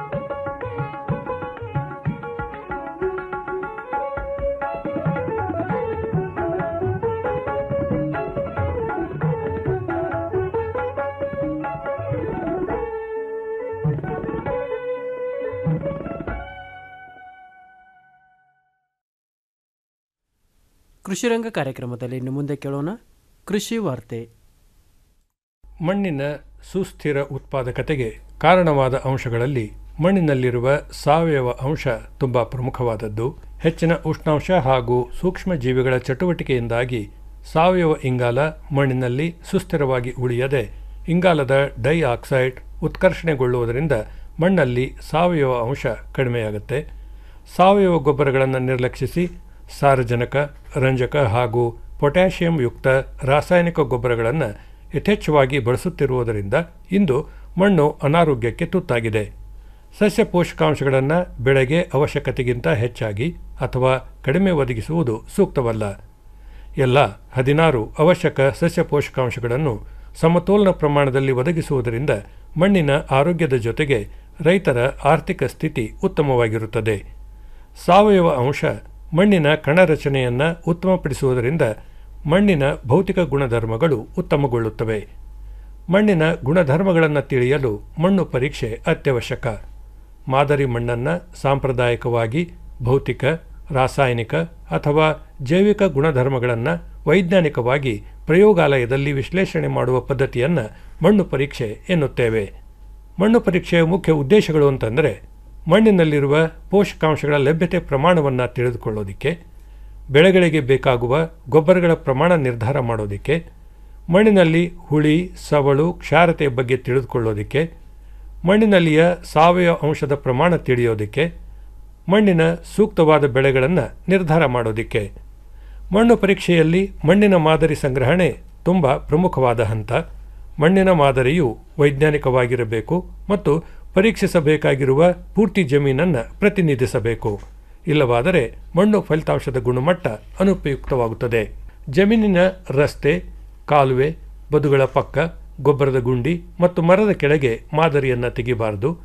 ಕೃಷಿರಂಗ ಕಾರ್ಯಕ್ರಮದಲ್ಲಿ ಇನ್ನು ಮುಂದೆ ಕೇಳೋಣ ಕೃಷಿ ವಾರ್ತೆ ಮಣ್ಣಿನ ಸುಸ್ಥಿರ ಉತ್ಪಾದಕತೆಗೆ ಕಾರಣವಾದ ಅಂಶಗಳಲ್ಲಿ ಮಣ್ಣಿನಲ್ಲಿರುವ ಸಾವಯವ ಅಂಶ ತುಂಬ ಪ್ರಮುಖವಾದದ್ದು ಹೆಚ್ಚಿನ ಉಷ್ಣಾಂಶ ಹಾಗೂ ಸೂಕ್ಷ್ಮ ಜೀವಿಗಳ ಚಟುವಟಿಕೆಯಿಂದಾಗಿ ಸಾವಯವ ಇಂಗಾಲ ಮಣ್ಣಿನಲ್ಲಿ ಸುಸ್ಥಿರವಾಗಿ ಉಳಿಯದೆ ಇಂಗಾಲದ ಡೈ ಆಕ್ಸೈಡ್ ಉತ್ಕರ್ಷಣೆಗೊಳ್ಳುವುದರಿಂದ ಮಣ್ಣಲ್ಲಿ ಸಾವಯವ ಅಂಶ ಕಡಿಮೆಯಾಗುತ್ತೆ ಸಾವಯವ ಗೊಬ್ಬರಗಳನ್ನು ನಿರ್ಲಕ್ಷಿಸಿ ಸಾರಜನಕ ರಂಜಕ ಹಾಗೂ ಪೊಟ್ಯಾಷಿಯಂ ಯುಕ್ತ ರಾಸಾಯನಿಕ ಗೊಬ್ಬರಗಳನ್ನು ಯಥೇಚ್ಛವಾಗಿ ಬಳಸುತ್ತಿರುವುದರಿಂದ ಇಂದು ಮಣ್ಣು ಅನಾರೋಗ್ಯಕ್ಕೆ ತುತ್ತಾಗಿದೆ ಸಸ್ಯ ಪೋಷಕಾಂಶಗಳನ್ನು ಬೆಳೆಗೆ ಅವಶ್ಯಕತೆಗಿಂತ ಹೆಚ್ಚಾಗಿ ಅಥವಾ ಕಡಿಮೆ ಒದಗಿಸುವುದು ಸೂಕ್ತವಲ್ಲ ಎಲ್ಲ ಹದಿನಾರು ಅವಶ್ಯಕ ಸಸ್ಯ ಪೋಷಕಾಂಶಗಳನ್ನು ಸಮತೋಲನ ಪ್ರಮಾಣದಲ್ಲಿ ಒದಗಿಸುವುದರಿಂದ ಮಣ್ಣಿನ ಆರೋಗ್ಯದ ಜೊತೆಗೆ ರೈತರ ಆರ್ಥಿಕ ಸ್ಥಿತಿ ಉತ್ತಮವಾಗಿರುತ್ತದೆ ಸಾವಯವ ಅಂಶ ಮಣ್ಣಿನ ಕಣರಚನೆಯನ್ನು ಉತ್ತಮಪಡಿಸುವುದರಿಂದ ಮಣ್ಣಿನ ಭೌತಿಕ ಗುಣಧರ್ಮಗಳು ಉತ್ತಮಗೊಳ್ಳುತ್ತವೆ ಮಣ್ಣಿನ ಗುಣಧರ್ಮಗಳನ್ನು ತಿಳಿಯಲು ಮಣ್ಣು ಪರೀಕ್ಷೆ ಅತ್ಯವಶ್ಯಕ ಮಾದರಿ ಮಣ್ಣನ್ನು ಸಾಂಪ್ರದಾಯಿಕವಾಗಿ ಭೌತಿಕ ರಾಸಾಯನಿಕ ಅಥವಾ ಜೈವಿಕ ಗುಣಧರ್ಮಗಳನ್ನು ವೈಜ್ಞಾನಿಕವಾಗಿ ಪ್ರಯೋಗಾಲಯದಲ್ಲಿ ವಿಶ್ಲೇಷಣೆ ಮಾಡುವ ಪದ್ಧತಿಯನ್ನು ಮಣ್ಣು ಪರೀಕ್ಷೆ ಎನ್ನುತ್ತೇವೆ ಮಣ್ಣು ಪರೀಕ್ಷೆಯ ಮುಖ್ಯ ಉದ್ದೇಶಗಳು ಅಂತಂದರೆ ಮಣ್ಣಿನಲ್ಲಿರುವ ಪೋಷಕಾಂಶಗಳ ಲಭ್ಯತೆ ಪ್ರಮಾಣವನ್ನು ತಿಳಿದುಕೊಳ್ಳೋದಿಕ್ಕೆ ಬೆಳೆಗಳಿಗೆ ಬೇಕಾಗುವ ಗೊಬ್ಬರಗಳ ಪ್ರಮಾಣ ನಿರ್ಧಾರ ಮಾಡೋದಿಕ್ಕೆ ಮಣ್ಣಿನಲ್ಲಿ ಹುಳಿ ಸವಳು ಕ್ಷಾರತೆಯ ಬಗ್ಗೆ ತಿಳಿದುಕೊಳ್ಳೋದಿಕ್ಕೆ ಮಣ್ಣಿನಲ್ಲಿಯ ಸಾವಯವ ಅಂಶದ ಪ್ರಮಾಣ ತಿಳಿಯೋದಿಕ್ಕೆ ಮಣ್ಣಿನ ಸೂಕ್ತವಾದ ಬೆಳೆಗಳನ್ನು ನಿರ್ಧಾರ ಮಾಡೋದಿಕ್ಕೆ ಮಣ್ಣು ಪರೀಕ್ಷೆಯಲ್ಲಿ ಮಣ್ಣಿನ ಮಾದರಿ ಸಂಗ್ರಹಣೆ ತುಂಬ ಪ್ರಮುಖವಾದ ಹಂತ ಮಣ್ಣಿನ ಮಾದರಿಯು ವೈಜ್ಞಾನಿಕವಾಗಿರಬೇಕು ಮತ್ತು ಪರೀಕ್ಷಿಸಬೇಕಾಗಿರುವ ಪೂರ್ತಿ ಜಮೀನನ್ನು ಪ್ರತಿನಿಧಿಸಬೇಕು ಇಲ್ಲವಾದರೆ ಮಣ್ಣು ಫಲಿತಾಂಶದ ಗುಣಮಟ್ಟ ಅನುಪಯುಕ್ತವಾಗುತ್ತದೆ ಜಮೀನಿನ ರಸ್ತೆ ಕಾಲುವೆ ಬದುಗಳ ಪಕ್ಕ ಗೊಬ್ಬರದ ಗುಂಡಿ ಮತ್ತು ಮರದ ಕೆಳಗೆ ಮಾದರಿಯನ್ನು ತೆಗಿಬಾರದು